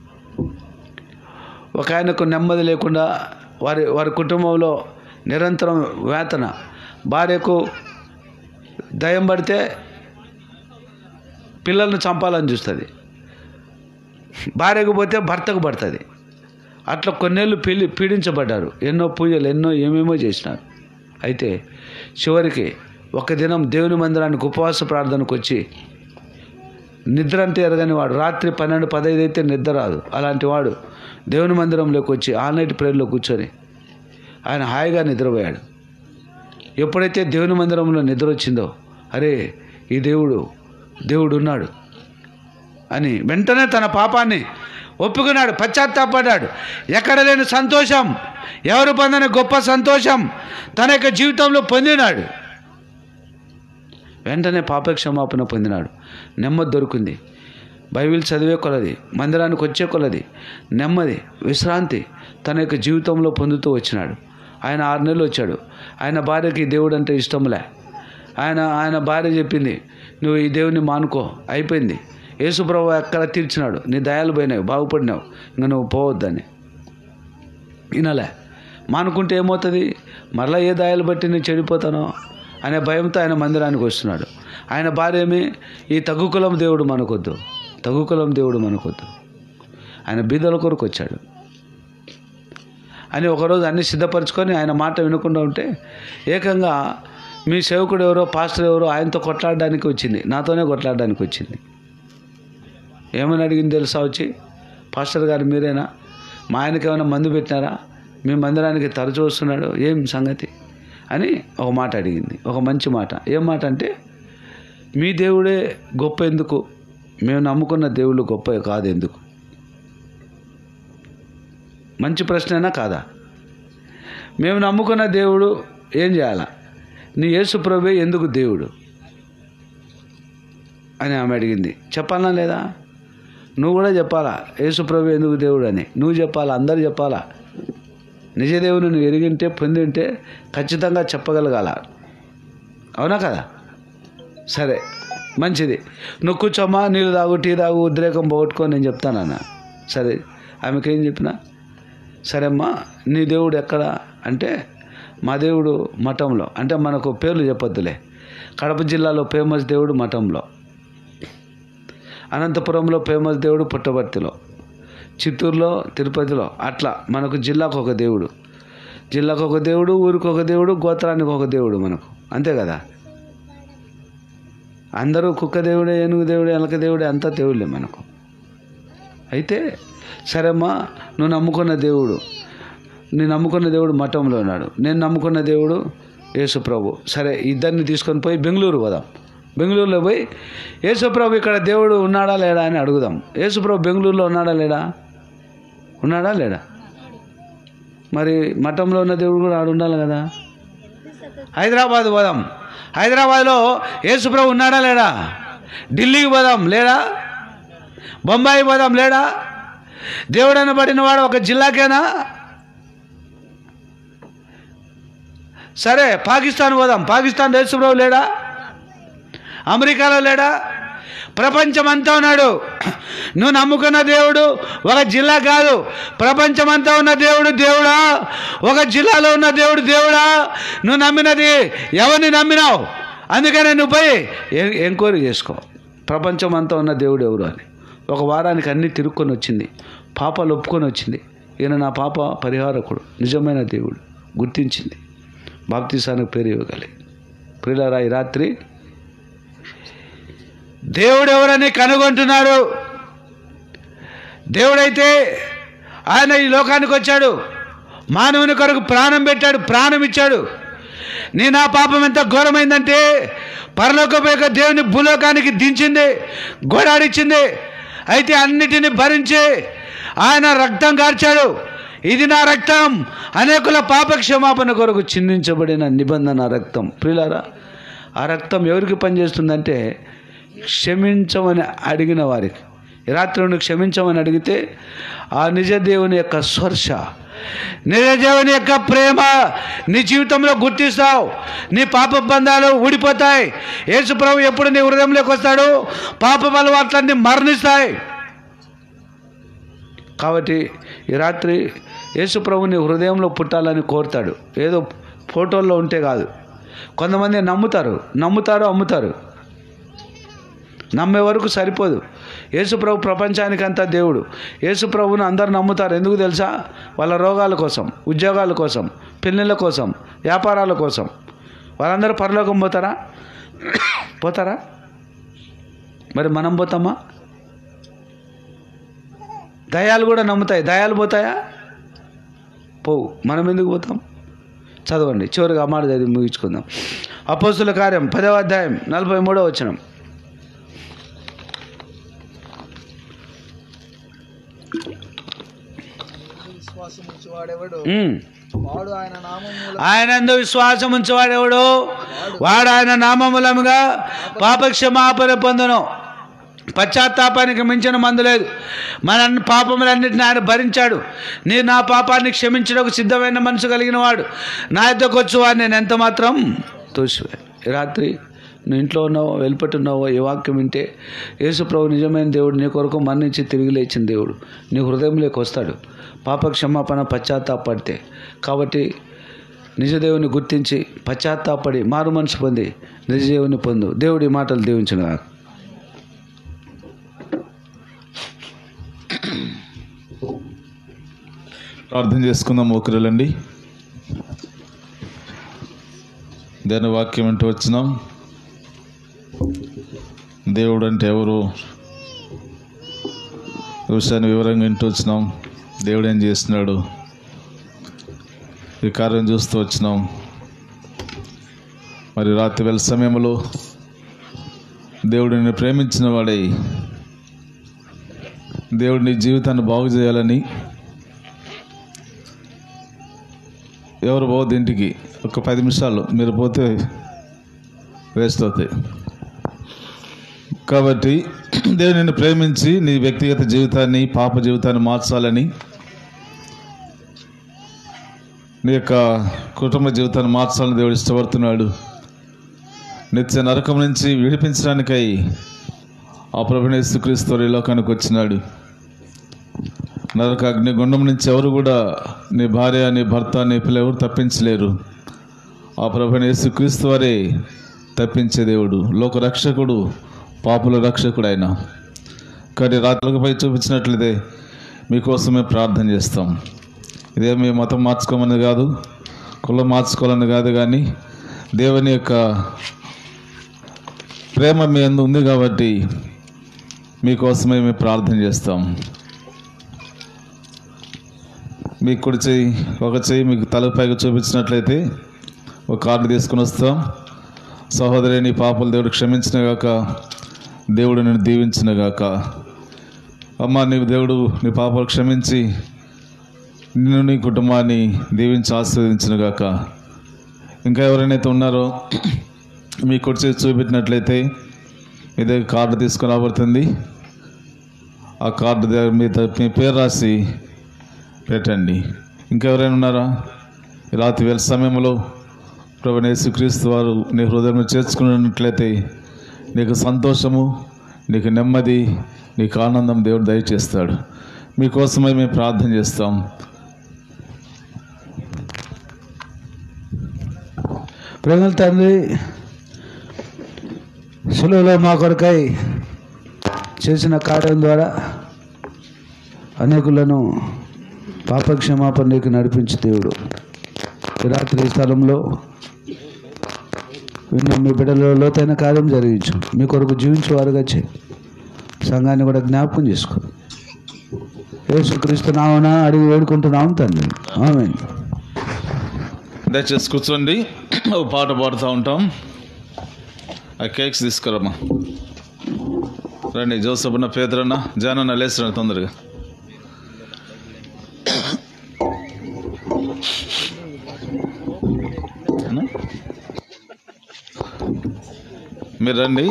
S3: ఒక ఆయనకు నెమ్మది లేకుండా వారి వారి కుటుంబంలో నిరంతరం వేతన భార్యకు దయం పడితే పిల్లల్ని చంపాలని చూస్తుంది భార్యకు పోతే భర్తకు పడుతుంది అట్లా కొన్నేళ్ళు పీలి పీడించబడ్డారు ఎన్నో పూజలు ఎన్నో ఏమేమో చేసినారు అయితే చివరికి ఒక దినం దేవుని మందిరానికి ఉపవాస ప్రార్థనకు వచ్చి నిద్ర అంటే ఎరగని వాడు రాత్రి పన్నెండు పదహైదు అయితే నిద్ర రాదు అలాంటి వాడు దేవుని మందిరంలోకి వచ్చి ఆల్ నైట్ ప్రేయర్లో కూర్చొని ఆయన హాయిగా నిద్రపోయాడు ఎప్పుడైతే దేవుని మందిరంలో నిద్ర వచ్చిందో అరే ఈ దేవుడు దేవుడు ఉన్నాడు అని వెంటనే తన పాపాన్ని ఒప్పుకున్నాడు పశ్చాత్తాపడ్డాడు ఎక్కడ లేని సంతోషం ఎవరు పొందని గొప్ప సంతోషం తన యొక్క జీవితంలో పొందినాడు వెంటనే పాప క్షమాపణ పొందినాడు నెమ్మది దొరికింది బైబిల్ చదివే కొలది మందిరానికి వచ్చే కొలది నెమ్మది విశ్రాంతి తన యొక్క జీవితంలో పొందుతూ వచ్చినాడు ఆయన ఆరు నెలలు వచ్చాడు ఆయన భార్యకి దేవుడు అంటే ఇష్టంలే ఆయన ఆయన భార్య చెప్పింది నువ్వు ఈ దేవుని మానుకో అయిపోయింది యేసుప్రభు ఎక్కడ తీర్చినాడు నీ దయాలు పోయినావు బాగుపడినావు ఇంకా నువ్వు పోవద్దని వినలే మానుకుంటే ఏమవుతుంది మరలా ఏ దయాలు బట్టి నేను చెడిపోతానో అనే భయంతో ఆయన మందిరానికి వస్తున్నాడు ఆయన భార్య ఏమి ఈ తగ్గుకులం దేవుడు మనకొద్దు తగ్గుకులం దేవుడు మనకొద్దు ఆయన బీదల కొరకు వచ్చాడు అని ఒకరోజు అన్ని సిద్ధపరచుకొని ఆయన మాట వినకుండా ఉంటే ఏకంగా మీ సేవకుడు ఎవరో పాస్టర్ ఎవరో ఆయనతో కొట్లాడడానికి వచ్చింది నాతోనే కొట్లాడడానికి వచ్చింది ఏమని అడిగింది తెలుసా వచ్చి పాస్టర్ గారు మీరేనా మా ఆయనకి ఏమైనా మందు పెట్టినారా మీ మందిరానికి తరచూ వస్తున్నాడు ఏం సంగతి అని ఒక మాట అడిగింది ఒక మంచి మాట ఏం మాట అంటే మీ దేవుడే గొప్ప ఎందుకు మేము నమ్ముకున్న దేవుళ్ళు గొప్ప కాదు ఎందుకు మంచి ప్రశ్నైనా కాదా మేము నమ్ముకున్న దేవుడు ఏం చేయాలా నీ యేసు ప్రభే ఎందుకు దేవుడు అని ఆమె అడిగింది చెప్పాలా లేదా నువ్వు కూడా చెప్పాలా యేసు ప్రభు ఎందుకు దేవుడు అని నువ్వు చెప్పాలా అందరు చెప్పాలా నిజదేవుని నువ్వు ఎరిగింటే పొందింటే ఖచ్చితంగా చెప్పగలగాల అవునా కదా సరే మంచిది నువ్వు కూర్చోమ్మా నీళ్ళు తాగు టీ తాగు ఉద్రేకం పోగొట్టుకో నేను చెప్తానన్న సరే ఆమెకి ఏం చెప్పినా సరే అమ్మా నీ దేవుడు ఎక్కడ అంటే మా దేవుడు మఠంలో అంటే మనకు పేర్లు చెప్పొద్దులే కడప జిల్లాలో ఫేమస్ దేవుడు మఠంలో అనంతపురంలో ఫేమస్ దేవుడు పుట్టబర్తిలో చిత్తూరులో తిరుపతిలో అట్లా మనకు జిల్లాకు ఒక దేవుడు జిల్లాకు ఒక దేవుడు ఊరికి ఒక దేవుడు గోత్రానికి ఒక దేవుడు మనకు అంతే కదా అందరూ కుక్క దేవుడే ఏనుగు దేవుడే ఎలక దేవుడే అంతా దేవుళ్ళే మనకు అయితే సరేమ్మా నువ్వు నమ్ముకున్న దేవుడు నేను నమ్ముకున్న దేవుడు మఠంలో ఉన్నాడు నేను నమ్ముకున్న దేవుడు యేసుప్రభు సరే ఇద్దరిని తీసుకొని పోయి బెంగళూరు పోదాం బెంగళూరులో పోయి యేసుప్రభు ఇక్కడ దేవుడు ఉన్నాడా లేడా అని అడుగుదాం యేసుప్రభు బెంగళూరులో ఉన్నాడా లేడా ఉన్నాడా లేడా మరి మఠంలో ఉన్న దేవుడు కూడా ఆడు ఉండాలి కదా హైదరాబాద్ పోదాం హైదరాబాద్లో యేసుప్రభు ఉన్నాడా లేడా ఢిల్లీకి పోదాం లేడా బొంబాయి పోదాం లేడా దేవుడని పడిన వాడు ఒక జిల్లాకేనా సరే పాకిస్తాన్ పోదాం పాకిస్తాన్ దేశంలో లేడా అమెరికాలో లేడా ప్రపంచమంతా ఉన్నాడు నువ్వు నమ్ముకున్న దేవుడు ఒక జిల్లా కాదు ప్రపంచమంతా ఉన్న దేవుడు దేవుడా ఒక జిల్లాలో ఉన్న దేవుడు దేవుడా నువ్వు నమ్మినది ఎవరిని నమ్మినావు అందుకనే నువ్వు పోయి ఎ- ఎంక్వైరీ చేసుకో ప్రపంచమంతా ఉన్న దేవుడు ఎవరు అని ఒక వారానికి అన్నీ తిరుక్కొని వచ్చింది పాపాలు ఒప్పుకొని వచ్చింది ఈయన నా పాప పరిహారకుడు నిజమైన దేవుడు గుర్తించింది బాప్తీసానికి పేరు ఇవ్వగలి ప్రియులారా ఈ రాత్రి దేవుడు ఎవరని కనుగొంటున్నారు దేవుడైతే ఆయన ఈ లోకానికి వచ్చాడు మానవుని కొరకు ప్రాణం పెట్టాడు ప్రాణం ఇచ్చాడు నీ నా పాపం ఎంత ఘోరమైందంటే పరలోకపోయాక దేవుని భూలోకానికి దించింది గోడాడిచ్చింది అయితే అన్నిటిని భరించి ఆయన రక్తం కార్చాడు ఇది నా రక్తం అనేకుల పాప క్షమాపణ కొరకు చిందించబడిన నిబంధన రక్తం ప్రియులారా ఆ రక్తం ఎవరికి పనిచేస్తుందంటే క్షమించమని అడిగిన వారికి ఈ రాత్రి నువ్వు క్షమించమని అడిగితే ఆ నిజ దేవుని యొక్క స్పర్శ నిజ దేవుని యొక్క ప్రేమ నీ జీవితంలో గుర్తిస్తావు నీ పాప బంధాలు ఊడిపోతాయి యేసు ప్రభు ఎప్పుడు నీ హృదయంలోకి వస్తాడు పాప అలవాట్లన్నీ మరణిస్తాయి కాబట్టి ఈ రాత్రి యేసు ప్రభు నీ హృదయంలో పుట్టాలని కోరుతాడు ఏదో ఫోటోల్లో ఉంటే కాదు కొంతమంది నమ్ముతారు నమ్ముతారు అమ్ముతారు నమ్మే వరకు సరిపోదు యేసుప్రభు ప్రపంచానికంతా దేవుడు యేసుప్రభుని అందరు నమ్ముతారు ఎందుకు తెలుసా వాళ్ళ రోగాల కోసం ఉద్యోగాల కోసం పెళ్ళిళ్ళ కోసం వ్యాపారాల కోసం వాళ్ళందరూ పరలోకం పోతారా పోతారా మరి మనం పోతామా దయాలు కూడా నమ్ముతాయి దయాలు పోతాయా పోవు మనం ఎందుకు పోతాం చదవండి చివరిగా ఆ మాట చదివి ముగించుకుందాం అపోస్తుల కార్యం పదవ అధ్యాయం నలభై మూడో వచనం
S4: విశ్వాసం ఉంచువాడెవడు
S3: ఉమ్.
S4: వాడు ఆయన నామముల
S3: ఆయనందు విశ్వాసం ఉంచేవాడెవడు వాడు ఆయన నామములముగా పాపక్షమాపణ పొందును పశ్చాత్తాపానికి మించిన మందు లేదు మన అన్ని పాపములన్నిటిని ఆయన భరించాడు నీ నా పాపాన్ని క్షమించడానికి సిద్ధమైన మనసు కలిగిన వాడు నా యొద్దకు వచ్చు వాడిని నేను ఎంత మాత్రం తోసివేను ఈ రాత్రి నువ్వు ఇంట్లో ఉన్నావో వెలుపట్టున్నావో ఈ వాక్యం వింటే యేసు ప్రభు నిజమైన దేవుడు నీ కొరకు మరణించి తిరిగి లేచిన దేవుడు నీ హృదయంలోకి వస్తాడు పాప క్షమాపణ పశ్చాత్తాపడితే కాబట్టి నిజదేవుని గుర్తించి పశ్చాత్తాపడి మారు మనసు పొంది నిజదేవుని పొందు దేవుడి మాటలు దీవించిన
S2: ప్రార్థన చేసుకుందాం ఒకరులండి దేని వాక్యం అంటూ వచ్చినాం దేవుడు అంటే ఎవరు ఈ విషయాన్ని వివరంగా వింటూ వచ్చినాం దేవుడు ఏం చేస్తున్నాడు ఈ కార్యం చూస్తూ వచ్చినాం మరి రాత్రి వేళ సమయంలో దేవుడిని ప్రేమించిన వాడై దేవుడి నీ జీవితాన్ని బాగు చేయాలని ఎవరు పోవద్దు ఇంటికి ఒక పది నిమిషాలు మీరు పోతే వేస్ట్ అవుతాయి కాబట్టి దేవుడు నిన్ను ప్రేమించి నీ వ్యక్తిగత జీవితాన్ని పాప జీవితాన్ని మార్చాలని నీ యొక్క కుటుంబ జీవితాన్ని మార్చాలని దేవుడు ఇష్టపడుతున్నాడు నిత్య నరకం నుంచి విడిపించడానికై ఆ ప్రభునేస్తు క్రీస్తు ఈ లోకానికి వచ్చినాడు నరక అగ్ని గుండం నుంచి ఎవరు కూడా నీ భార్య నీ భర్త నీ పిల్ల ఎవరు తప్పించలేరు ఆ ప్రభుని యేసుక్రీస్తు వారే తప్పించే దేవుడు లోక రక్షకుడు పాపుల రక్షకుడు ఆయన కానీ రాత్రులపై చూపించినట్లయితే మీకోసమే ప్రార్థన చేస్తాం ఇదే మీ మతం మార్చుకోమని కాదు కులం మార్చుకోవాలని కాదు కానీ దేవుని యొక్క ప్రేమ మీ అందు ఉంది కాబట్టి మీకోసమే మేము ప్రార్థన చేస్తాం మీ కుడి చెయ్యి ఒక చెయ్యి మీకు తలపైగా చూపించినట్లయితే ఒక కార్డు తీసుకుని వస్తాం సహోదరి నీ పాపలు దేవుడు క్షమించిన గాక దేవుడు నేను దీవించిన గాక అమ్మ నీ దేవుడు నీ పాపలు క్షమించి నిన్ను నీ కుటుంబాన్ని దీవించి ఆశీర్వదించిన గాక ఇంకా ఎవరైనా ఉన్నారో మీ కుడి చేసి చూపెట్టినట్లయితే మీ దగ్గర కార్డు తీసుకుని రాబడుతుంది ఆ కార్డు దగ్గర మీ త- మీ పేరు రాసి పెట్టండి ఇంకెవరైనా ఉన్నారా ఈ రాత్రి వేల సమయంలో ప్రభు యేసుక్రీస్తు వారు నీ హృదయం చేర్చుకున్నట్లయితే నీకు సంతోషము నీకు నెమ్మది నీకు ఆనందం దేవుడు దయచేస్తాడు మీకోసమై మేము ప్రార్థన చేస్తాం
S3: ప్రేమల తండ్రి సులువులో మా కొరకై చేసిన కార్యం ద్వారా అనేకులను పాపక్షమాపణ నీకు నడిపించు దేవుడు ఈ రాత్రి ఈ స్థలంలో విన్న మీ బిడ్డలో లోతైన కార్యం జరిగించు మీ కొరకు జీవించేవారుగా చేయి సంఘాన్ని కూడా జ్ఞాపకం చేసుకో యేసుక్రీస్తు నామన అడిగి వేడుకుంటున్నాం తండ్రి ఆమె
S2: దయచేసి కూర్చోండి ఒక పాట పాడుతూ ఉంటాం ఆ కేక్స్ తీసుకురమ్మా రండి జోసఫ్ అన్న పేదరన్న జానన్న లేస్తున్నా తొందరగా అన్నా? మీరు రండి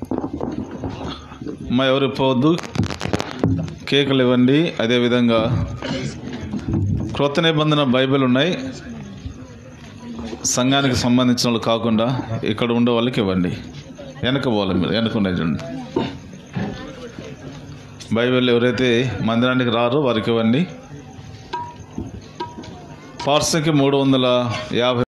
S2: మా ఎవరు పోవద్దు కేకులు ఇవ్వండి అదేవిధంగా క్రొత్త నిబంధన బైబిల్ ఉన్నాయి సంఘానికి సంబంధించిన వాళ్ళు కాకుండా ఇక్కడ ఉండే వాళ్ళకి ఇవ్వండి వెనక పోవాలి మీరు వెనక ఉన్నాయి చూడండి బైబిల్ ఎవరైతే మందిరానికి రారో వారికి ఇవ్వండి పార్సల్కి మూడు వందల యాభై